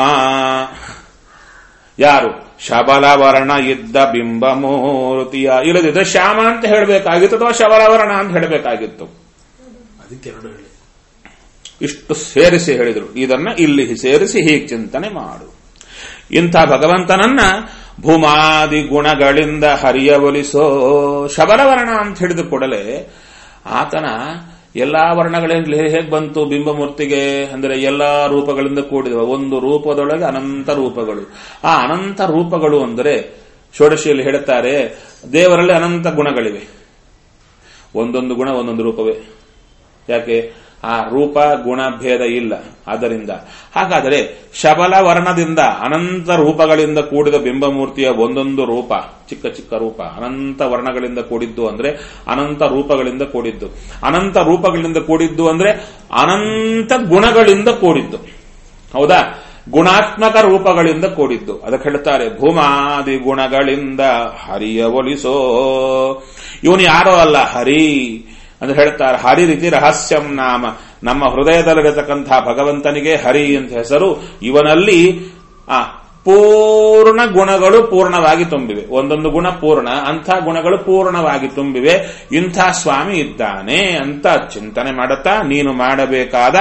ಯಾರು ಶಬಲವರ್ಣ ಇದ್ದ ಬಿಂಬ ಮೂರ್ತಿಯ ಇಲ್ಲದಿದ್ರೆ ಶ್ಯಾಮ ಅಂತ ಹೇಳಬೇಕಾಗಿತ್ತು ಅಥವಾ ಶಬಲವರ್ಣ ಅಂತ ಹೇಳಬೇಕಾಗಿತ್ತು ಅದಕ್ಕೆ ಎರಡು ಹೇಳಿ ಇಷ್ಟು ಸೇರಿಸಿ ಹೇಳಿದರು ಇದನ್ನ ಇಲ್ಲಿ ಸೇರಿಸಿ ಹೀಗೆ ಚಿಂತನೆ ಮಾಡು ಇಂಥ ಭಗವಂತನನ್ನ ಭೂಮಾದಿ ಗುಣಗಳಿಂದ ಹರಿಯವಲಿಸೋ ಶಬರವರ್ಣ ಅಂತ ಹೇಳಿದ ಕೂಡಲೇ ಆತನ ಎಲ್ಲಾ ವರ್ಣಗಳಿಂದ ಹೇಗೆ ಬಂತು ಬಿಂಬಮೂರ್ತಿಗೆ ಅಂದರೆ ಎಲ್ಲಾ ರೂಪಗಳಿಂದ ಕೂಡಿದ ಒಂದು ರೂಪದೊಳಗೆ ಅನಂತ ರೂಪಗಳು ಆ ಅನಂತ ರೂಪಗಳು ಅಂದರೆ ಷೋಡಶಿಯಲ್ಲಿ ಹೇಳುತ್ತಾರೆ ದೇವರಲ್ಲಿ ಅನಂತ ಗುಣಗಳಿವೆ ಒಂದೊಂದು ಗುಣ ಒಂದೊಂದು ರೂಪವೇ ಯಾಕೆ ಆ ರೂಪ ಗುಣ ಭೇದ ಇಲ್ಲ ಆದ್ದರಿಂದ ಹಾಗಾದರೆ ಶಬಲ ವರ್ಣದಿಂದ ಅನಂತ ರೂಪಗಳಿಂದ ಕೂಡಿದ ಬಿಂಬಮೂರ್ತಿಯ ಒಂದೊಂದು ರೂಪ ಚಿಕ್ಕ ಚಿಕ್ಕ ರೂಪ ಅನಂತ ವರ್ಣಗಳಿಂದ ಕೂಡಿದ್ದು ಅಂದ್ರೆ ಅನಂತ ರೂಪಗಳಿಂದ ಕೂಡಿದ್ದು ಅನಂತ ರೂಪಗಳಿಂದ ಕೂಡಿದ್ದು ಅಂದ್ರೆ ಅನಂತ ಗುಣಗಳಿಂದ ಕೂಡಿದ್ದು ಹೌದಾ ಗುಣಾತ್ಮಕ ರೂಪಗಳಿಂದ ಕೂಡಿದ್ದು ಅದಕ್ಕೆ ಹೇಳ್ತಾರೆ ಭೂಮಾದಿ ಗುಣಗಳಿಂದ ಹರಿಯ ಒಲಿಸೋ ಇವನು ಯಾರೋ ಅಲ್ಲ ಹರಿ ಅಂದ್ರೆ ಹೇಳ್ತಾರೆ ಹರಿ ರೀತಿ ರಹಸ್ಯಂ ನಾಮ ನಮ್ಮ ಹೃದಯದಲ್ಲಿರತಕ್ಕಂತಹ ಭಗವಂತನಿಗೆ ಹರಿ ಅಂತ ಹೆಸರು ಇವನಲ್ಲಿ ಆ ಪೂರ್ಣ ಗುಣಗಳು ಪೂರ್ಣವಾಗಿ ತುಂಬಿವೆ ಒಂದೊಂದು ಗುಣ ಪೂರ್ಣ ಅಂಥ ಗುಣಗಳು ಪೂರ್ಣವಾಗಿ ತುಂಬಿವೆ ಇಂಥ ಸ್ವಾಮಿ ಇದ್ದಾನೆ ಅಂತ ಚಿಂತನೆ ಮಾಡುತ್ತಾ ನೀನು ಮಾಡಬೇಕಾದ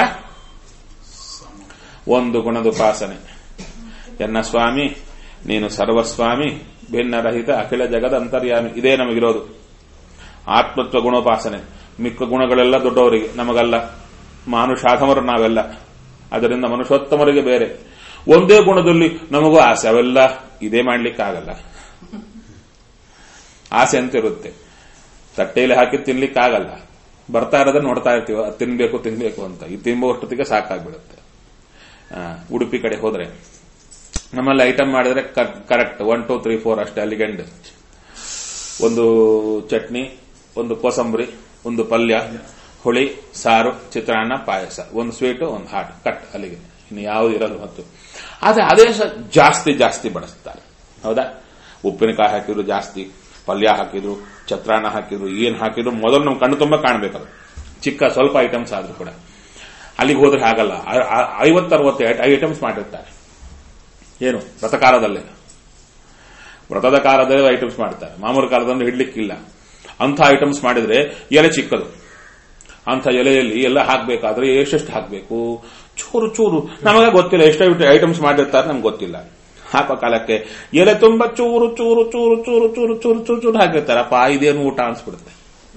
ಒಂದು ಗುಣದ ಉಪಾಸನೆ ಎನ್ನ ಸ್ವಾಮಿ ನೀನು ಸರ್ವಸ್ವಾಮಿ ಭಿನ್ನರಹಿತ ಅಖಿಲ ಜಗದ ಅಂತರ್ಯಾಮಿ ಇದೇ ನಮಗಿರೋದು ಆತ್ಮತ್ವ ಗುಣೋಪಾಸನೆ ಮಿಕ್ಕ ಗುಣಗಳೆಲ್ಲ ದೊಡ್ಡವರಿಗೆ ನಮಗಲ್ಲ ಮಾನುಷಾಧಮರು ನಾವೆಲ್ಲ ಅದರಿಂದ ಮನುಷ್ಯೋತ್ತಮರಿಗೆ ಬೇರೆ ಒಂದೇ ಗುಣದಲ್ಲಿ ನಮಗೂ ಆಸೆ ಅವೆಲ್ಲ ಇದೇ ಮಾಡ್ಲಿಕ್ಕಾಗಲ್ಲ ಆಸೆ ಅಂತ ಇರುತ್ತೆ ತಟ್ಟೆಯಲ್ಲಿ ಹಾಕಿ ತಿನ್ಲಿಕ್ಕಾಗಲ್ಲ ಬರ್ತಾ ಇರೋದನ್ನ ನೋಡ್ತಾ ಇರ್ತೀವ ಅದ್ ತಿನ್ಬೇಕು ತಿನ್ಬೇಕು ಅಂತ ಈ ತಿಂಬುವಷ್ಟೊತ್ತಿಗೆ ಸಾಕಾಗ್ಬಿಡುತ್ತೆ ಆ, ಉಡುಪಿ ಕಡೆ ಹೋದ್ರೆ ನಮ್ಮಲ್ಲಿ ಐಟಮ್ ಮಾಡಿದ್ರೆ correct one two three four ಅಷ್ಟೇ ಅಲ್ಲಿಗೆ end. ಒಂದು ಚಟ್ನಿ ಒಂದು ಕೋಸಂಬರಿ ಒಂದು ಪಲ್ಯ ಹುಳಿ ಸಾರು ಚಿತ್ರಾನ್ನ ಪಾಯಸ ಒಂದು ಸ್ವೀಟು ಒಂದು ಹಾಟ್ ಕಟ್ ಅಲ್ಲಿಗೆ ಇನ್ನು ಯಾವುದು ಇರಲ್ಲ ಮತ್ತು ಆದ್ರೆ ಅದೇ ಸ ಜಾಸ್ತಿ ಜಾಸ್ತಿ ಬಳಸ್ತಾರೆ ಹೌದಾ ಉಪ್ಪಿನಕಾಯಿ ಹಾಕಿದ್ರು ಜಾಸ್ತಿ ಪಲ್ಯ ಹಾಕಿದ್ರು ಚಿತ್ರಾನ್ನ ಹಾಕಿದ್ರು ಏನ್ ಹಾಕಿದ್ರು ಮೊದಲು ನಮ್ಮ ಕಣ್ಣು ತುಂಬ ಕಾಣಬೇಕದು ಚಿಕ್ಕ ಸ್ವಲ್ಪ ಐಟಮ್ಸ್ ಆದ್ರೂ ಕೂಡ ಅಲ್ಲಿಗೆ ಹೋದ್ರೆ ಹಾಗಲ್ಲ ಐವತ್ತರವತ್ತು ಐಟಮ್ಸ್ ಮಾಡಿರ್ತಾರೆ ಏನು ವ್ರತಕಾಲದಲ್ಲೇ ವ್ರತದ ಕಾಲದಲ್ಲಿ ಐಟಮ್ಸ್ ಮಾಡ್ತಾರೆ ಮಾಮೂಲು ಕಾಲದಲ್ಲಿ ಹಿಡ್ಲಿಕ್ಕಿಲ್ಲ ಅಂಥ ಐಟಮ್ಸ್ ಮಾಡಿದ್ರೆ ಎಲೆ ಚಿಕ್ಕದು ಅಂಥ ಎಲೆಯಲ್ಲಿ ಎಲ್ಲ ಹಾಕಬೇಕಾದ್ರೆ ಎಷ್ಟೆಷ್ಟು ಹಾಕಬೇಕು ಚೂರು ಚೂರು ನಮಗೆ ಗೊತ್ತಿಲ್ಲ ಎಷ್ಟು ಐಟಮ್ಸ್ ಮಾಡಿರ್ತಾರೆ ನಮ್ಗೆ ಗೊತ್ತಿಲ್ಲ ಹಾಕೋ ಕಾಲಕ್ಕೆ ಎಲೆ ತುಂಬಾ ಚೂರು ಚೂರು ಚೂರು ಚೂರು ಚೂರು ಚೂರು ಚೂರು ಚೂರು ಹಾಕಿರ್ತಾರೆ ಅಪ್ಪ ಇದೇನು ಊಟ ಅನ್ಸ್ಬಿಡುತ್ತೆ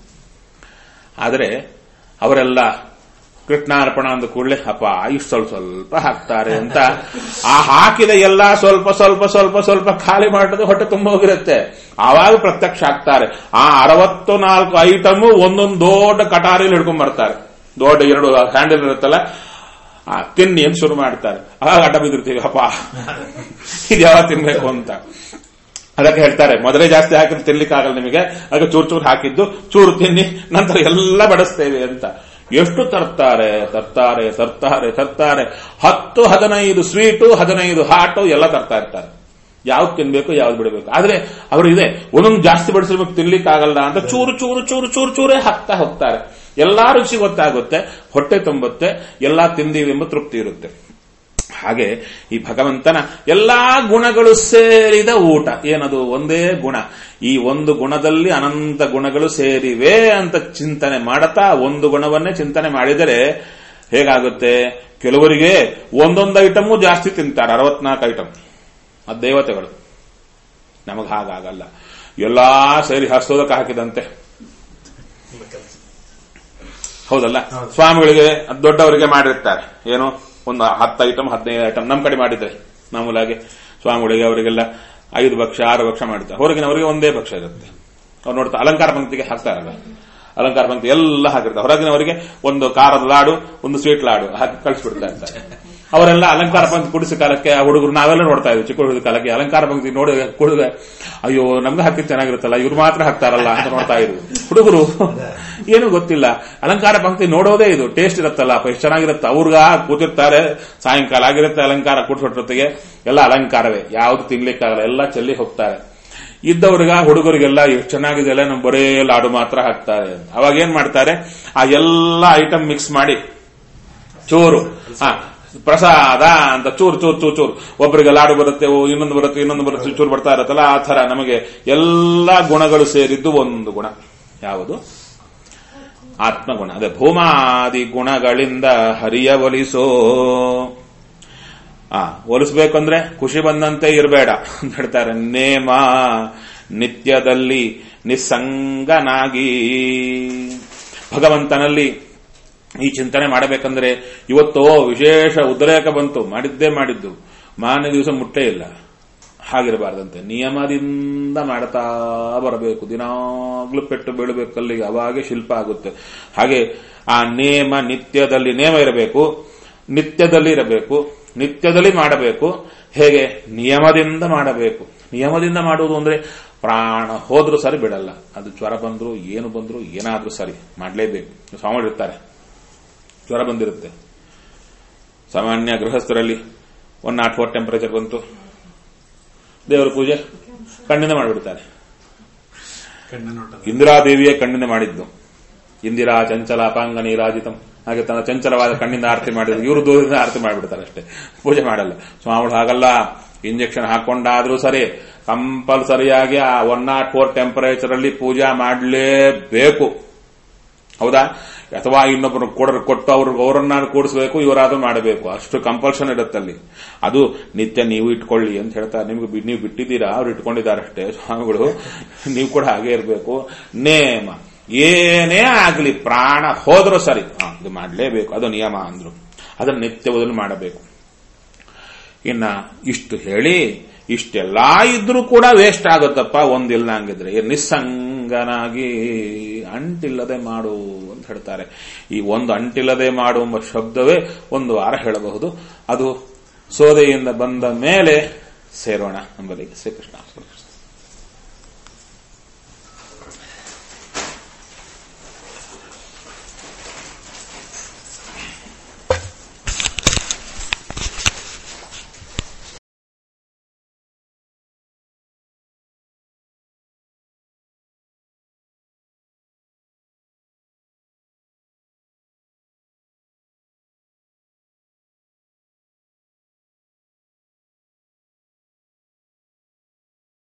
ಆದರೆ ಅವರೆಲ್ಲ ಕೃಷ್ಣಾರ್ಪಣ ಅಂದ ಕೂಡಲೇ ಅಪ್ಪ ಇಷ್ಟು ಸ್ವಲ್ಪ ಸ್ವಲ್ಪ ಹಾಕ್ತಾರೆ ಅಂತ ಆ ಹಾಕಿದ ಎಲ್ಲ ಸ್ವಲ್ಪ ಸ್ವಲ್ಪ ಸ್ವಲ್ಪ ಸ್ವಲ್ಪ ಖಾಲಿ ಮಾಡೋದು ಹೊಟ್ಟೆ ತುಂಬ ಹೋಗಿರುತ್ತೆ ಆವಾಗ ಪ್ರತ್ಯಕ್ಷ ಆಗ್ತಾರೆ ಆ ಅರವತ್ತು ನಾಲ್ಕು ಐಟಮ್ ಒಂದೊಂದು ದೊಡ್ಡ ಕಟಾರಿಲಿ ಹಿಡ್ಕೊಂಡ್ ಬರ್ತಾರೆ ದೊಡ್ಡ ಎರಡು ಹ್ಯಾಂಡಲ್ ಇರುತ್ತಲ್ಲ ಆ ತಿನ್ನಿ ಅಂತ ಶುರು ಮಾಡ್ತಾರೆ ಆಗ ಅಡ್ಡ ಬಿದ್ದಿರ್ತೀವಿ ಅಪ್ಪ ಇದು ಯಾವಾಗ ತಿನ್ಬೇಕು ಅಂತ ಅದಕ್ಕೆ ಹೇಳ್ತಾರೆ ಮೊದಲೇ ಜಾಸ್ತಿ ಹಾಕಿದ್ರೆ ತಿನ್ಲಿಕ್ಕಾಗಲ್ಲ ನಿಮಗೆ ಅದಕ್ಕೆ ಚೂರು ಚೂರು ಹಾಕಿದ್ದು ಚೂರು ತಿನ್ನಿ ನಂತರ ಎಲ್ಲ ಬಡಿಸ್ತೇವೆ ಅಂತ ಎಷ್ಟು ತರ್ತಾರೆ ತರ್ತಾರೆ ತರ್ತಾರೆ ತರ್ತಾರೆ ಹತ್ತು ಹದಿನೈದು ಸ್ವೀಟು ಹದಿನೈದು ಹಾಟು ಎಲ್ಲ ತರ್ತಾ ಇರ್ತಾರೆ ಯಾವ್ದು ತಿನ್ಬೇಕು ಯಾವ್ದು ಬಿಡಬೇಕು ಆದ್ರೆ ಅವರು ಇದೆ ಒಂದೊಂದು ಜಾಸ್ತಿ ಬಡಿಸಿರ್ಬೇಕು ತಿನ್ಲಿಕ್ಕಾಗಲ್ಲ ಅಂತ ಚೂರು ಚೂರು ಚೂರು ಚೂರು ಚೂರೇ ಹಾಕ್ತಾ ಹೋಗ್ತಾರೆ ಎಲ್ಲಾ ರುಚಿ ಗೊತ್ತಾಗುತ್ತೆ ಹೊಟ್ಟೆ ತುಂಬುತ್ತೆ ಎಲ್ಲಾ ತಿಂದೀವಿ ಎಂಬ ತೃಪ್ತಿ ಇರುತ್ತೆ ಹಾಗೆ ಈ ಭಗವಂತನ ಎಲ್ಲಾ ಗುಣಗಳು ಸೇರಿದ ಊಟ ಏನದು ಒಂದೇ ಗುಣ ಈ ಒಂದು ಗುಣದಲ್ಲಿ ಅನಂತ ಗುಣಗಳು ಸೇರಿವೆ ಅಂತ ಚಿಂತನೆ ಮಾಡುತ್ತಾ ಒಂದು ಗುಣವನ್ನೇ ಚಿಂತನೆ ಮಾಡಿದರೆ ಹೇಗಾಗುತ್ತೆ ಕೆಲವರಿಗೆ ಒಂದೊಂದು ಐಟಮು ಜಾಸ್ತಿ ತಿಂತಾರೆ ಅರವತ್ನಾಲ್ಕು ಐಟಮ್ ಅದು ದೇವತೆಗಳು ನಮಗೆ ಹಾಗಾಗಲ್ಲ ಎಲ್ಲಾ ಸೇರಿ ಹಸ್ತೋದಕ್ಕೆ ಹಾಕಿದಂತೆ ಹೌದಲ್ಲ ಹೌದು. ಸ್ವಾಮಿಗಳಿಗೆ ದೊಡ್ಡವರಿಗೆ ಮಾಡಿರ್ತಾರೆ ಏನು ಒಂದು ಹತ್ತು ಐಟಮ್ ಹದಿನೈದು ಐಟಮ್ ನಮ್ಮ ಕಡೆ ಮಾಡಿದ್ರೆ ಮಾಮೂಲಾಗಿ ಸ್ವಾಮಿಗಳಿಗೆ ಅವರಿಗೆಲ್ಲ ಐದು ಭಕ್ಷ ಆರು ಭಕ್ಷ ಮಾಡ್ತಾರೆ ಹೊರಗಿನವರಿಗೆ ಒಂದೇ ಭಕ್ಷ ಇರುತ್ತೆ ಅವ್ರು ನೋಡ್ತಾ ಅಲಂಕಾರ ಪಂಕ್ತಿಗೆ ಹಾಕ್ತಾರಲ್ಲ ಅಲಂಕಾರ ಪಂಕ್ತಿ ಎಲ್ಲ ಹಾಕಿರ್ತಾರೆ ಹೊರಗಿನವರಿಗೆ ಒಂದು ಖಾರದ ಲಾಡು ಒಂದು ಸ್ವೀಟ್ ಲಾಡು ಹಾಕಿ ಕಳಿಸ್ಬಿಡ್ತಾ ಇರ್ತಾರೆ ಅವರೆಲ್ಲ ಅಲಂಕಾರ ಪಂಕ್ತಿ ಕುಡಿಸಿ ಕಾಲಕ್ಕೆ ಆ ಹುಡುಗರು ನಾವೆಲ್ಲ ನೋಡ್ತಾ ಇದ್ವಿ ಚಿಕ್ಕ ಹುಡುಗರ ಕಾಲಕ್ಕೆ ಅಲಂಕಾರ ಪಂಕ್ತಿ ನೋಡಿ ಕುಡಿದ ಅಯ್ಯೋ ನಮ್ಗೆ ಹಾಕಿದ್ ಚೆನ್ನಾಗಿರುತ್ತಲ್ಲ ಇವ್ರು ಮಾತ್ರ ಹಾಕ್ತಾರಲ್ಲ ಅಂತ ನೋಡ್ತಾ ಇದ್ವಿ ಹುಡುಗರು ಏನು ಗೊತ್ತಿಲ್ಲ ಅಲಂಕಾರ ಪಂಕ್ತಿ ನೋಡೋದೇ ಇದು ಟೇಸ್ಟ್ ಇರುತ್ತಲ್ಲ ಅಪ್ಪ ಎಷ್ಟು ಚೆನ್ನಾಗಿರುತ್ತೆ ಅವ್ರಿಗ ಕೂತಿರ್ತಾರೆ ಸಾಯಂಕಾಲ ಆಗಿರುತ್ತೆ ಅಲಂಕಾರ ಕೂಟ್ಸೊಟ್ಟೊತ್ತಿಗೆ ಎಲ್ಲ ಅಲಂಕಾರವೇ ಯಾವ್ದು ತಿನ್ಲಿಕ್ಕಾಗಲ್ಲ ಎಲ್ಲ ಚೆಲ್ಲಿ ಹೋಗ್ತಾರೆ ಇದ್ದವ್ರಿಗ ಹುಡುಗರಿಗೆಲ್ಲ ಎಷ್ಟು ಚೆನ್ನಾಗಿದೆ ಅಲ್ಲ ನಮ್ ಬರೇ ಲಾಡು ಮಾತ್ರ ಹಾಕ್ತಾರೆ ಅವಾಗ ಏನ್ ಮಾಡ್ತಾರೆ ಆ ಎಲ್ಲ ಐಟಮ್ ಮಿಕ್ಸ್ ಮಾಡಿ ಚೂರು ಹಾ ಪ್ರಸಾದ ಅಂತ ಚೂರು ಚೂರು ಚೂರು ಚೂರು ಒಬ್ಬರಿಗೆ ಲಾಡು ಬರುತ್ತೆ ಓ, ಇನ್ನೊಂದು ಬರುತ್ತೆ ಇನ್ನೊಂದು ಬರುತ್ತೆ ಚೂರು ಬರ್ತಾ ಇರುತ್ತಲ್ಲ ಆ ತರ ನಮಗೆ ಎಲ್ಲಾ ಗುಣಗಳು ಸೇರಿದ್ದು ಒಂದು ಗುಣ ಯಾವುದು ಆತ್ಮಗುಣ ಅದೇ ಭೂಮಾದಿ ಗುಣಗಳಿಂದ ಹರಿಯ ಒಲಿಸೋ ಆ ಒಲಿಸ್ಬೇಕಂದ್ರೆ ಖುಷಿ ಬಂದಂತೆ ಇರಬೇಡ ಅಂತ ಹೇಳ್ತಾರೆ ನೇಮ ನಿತ್ಯದಲ್ಲಿ ನಿಸ್ಸಂಗನಾಗಿ ಭಗವಂತನಲ್ಲಿ ಈ ಚಿಂತನೆ ಮಾಡಬೇಕಂದ್ರೆ ಇವತ್ತೋ ವಿಶೇಷ ಉದ್ರೇಕ ಬಂತು ಮಾಡಿದ್ದೇ ಮಾಡಿದ್ದು ಮಾನ ದಿವಸ ಮುಟ್ಟೇ ಇಲ್ಲ ಹಾಗಿರಬಾರ್ದಂತೆ ನಿಯಮದಿಂದ ಮಾಡ್ತಾ ಬರಬೇಕು ದಿನಾಗ್ಲೂ ಪೆಟ್ಟು ಬೀಳಬೇಕು ಕಲ್ಲಿಗೆ ಅವಾಗೆ ಶಿಲ್ಪ ಆಗುತ್ತೆ ಹಾಗೆ ಆ ನೇಮ ನಿತ್ಯದಲ್ಲಿ ನೇಮ ಇರಬೇಕು ನಿತ್ಯದಲ್ಲಿ ಇರಬೇಕು ನಿತ್ಯದಲ್ಲಿ ಮಾಡಬೇಕು ಹೇಗೆ ನಿಯಮದಿಂದ ಮಾಡಬೇಕು ನಿಯಮದಿಂದ ಮಾಡುವುದು ಅಂದ್ರೆ ಪ್ರಾಣ ಹೋದ್ರೂ ಸರಿ ಬಿಡಲ್ಲ ಅದು ಜ್ವರ ಬಂದ್ರು ಏನು ಬಂದ್ರು ಏನಾದ್ರೂ ಸರಿ ಮಾಡಲೇಬೇಕು ಸ್ವಾಮಿ ಇರ್ತಾರೆ ಜ್ವರ ಬಂದಿರುತ್ತೆ ಸಾಮಾನ್ಯ ಗೃಹಸ್ಥರಲ್ಲಿ ಒನ್ ನಾಟ್ ಫೋರ್ ಟೆಂಪರೇಚರ್ ಬಂತು ದೇವರ ಪೂಜೆ ಕಣ್ಣಿಂದ ಮಾಡಿಬಿಡ್ತಾರೆ ಕಣ್ಣ ನೋಟ ಇಂದಿರಾದೇವಿಯೇ ಕಣ್ಣಿಂದ ಮಾಡಿದ್ದು ಇಂದಿರಾ ಚಂಚಲ ಅಪಾಂಗ ನೀರಾಜಿತಂ ಹಾಗೆ ತನ್ನ ಚಂಚಲವಾದ ಕಣ್ಣಿಂದ ಆರತಿ ಮಾಡಿದ್ರು ಇವರು ದೂರದಿಂದ ಆರತಿ ಮಾಡಿಬಿಡ್ತಾರೆ ಅಷ್ಟೇ ಪೂಜೆ ಮಾಡಲ್ಲ ಸ್ವಾಮಿಗಳು ಹಾಗಲ್ಲ ಇಂಜೆಕ್ಷನ್ ಹಾಕೊಂಡಾದ್ರೂ ಸರಿ ಕಂಪಲ್ಸರಿಯಾಗಿ ಆ ಒನ್ ನಾಟ್ ಫೋರ್ ಟೆಂಪರೇಚರ್ ಅಲ್ಲಿ ಪೂಜೆ ಮಾಡಲೇಬೇಕು ಹೌದಾ ಅಥವಾ ಇನ್ನೊಬ್ಬರು ಕೊಡ ಕೊಟ್ಟು ಅವ್ರ ಅವರನ್ನ ಕೂಡಿಸಬೇಕು ಇವರಾದ್ರೂ ಮಾಡಬೇಕು ಅಷ್ಟು ಕಂಪಲ್ಷನ್ ಇರುತ್ತಲ್ಲಿ ಅದು ನಿತ್ಯ ನೀವು ಇಟ್ಕೊಳ್ಳಿ ಅಂತ ಹೇಳ್ತಾರೆ ನಿಮ್ಗೆ ಬಿ- ನೀವು ಬಿಟ್ಟಿದ್ದೀರಾ ಅವ್ರು ಇಟ್ಕೊಂಡಿದ್ದಾರೆ ಅಷ್ಟೇ ಸ್ವಾಮಿಗಳು ನೀವು ಕೂಡ ಹಾಗೆ ಇರಬೇಕು ನೇಮ ಏನೇ ಆಗ್ಲಿ ಪ್ರಾಣ ಹೋದ್ರೂ ಸರಿ ಹಾ, ಇದು ಮಾಡಲೇಬೇಕು ಅದು ನಿಯಮ ಅಂದ್ರು ಅದನ್ನು ನಿತ್ಯ ಬದಲು ಮಾಡಬೇಕು ಇನ್ನ ಇಷ್ಟು ಹೇಳಿ ಇಷ್ಟೆಲ್ಲ ಇದ್ರೂ ಕೂಡ ವೇಸ್ಟ್ ಆಗುತ್ತಪ್ಪ ಒಂದಿಲ್ಲ ಹಂಗಿದ್ರೆ ಈ ನಿಸ್ಸಂಗನಾಗಿ ಅಂಟಿಲ್ಲದೆ ಮಾಡು ಅಂತ ಹೇಳ್ತಾರೆ ಈ ಒಂದು ಅಂಟಿಲ್ಲದೆ ಮಾಡು ಎಂಬ ಶಬ್ದವೇ ಒಂದು ವಾರ ಹೇಳಬಹುದು ಅದು ಸೋದೆಯಿಂದ ಬಂದ ಮೇಲೆ ಸೇರೋಣ ಎಂಬುದಕ್ಕೆ ಶ್ರೀಕೃಷ್ಣ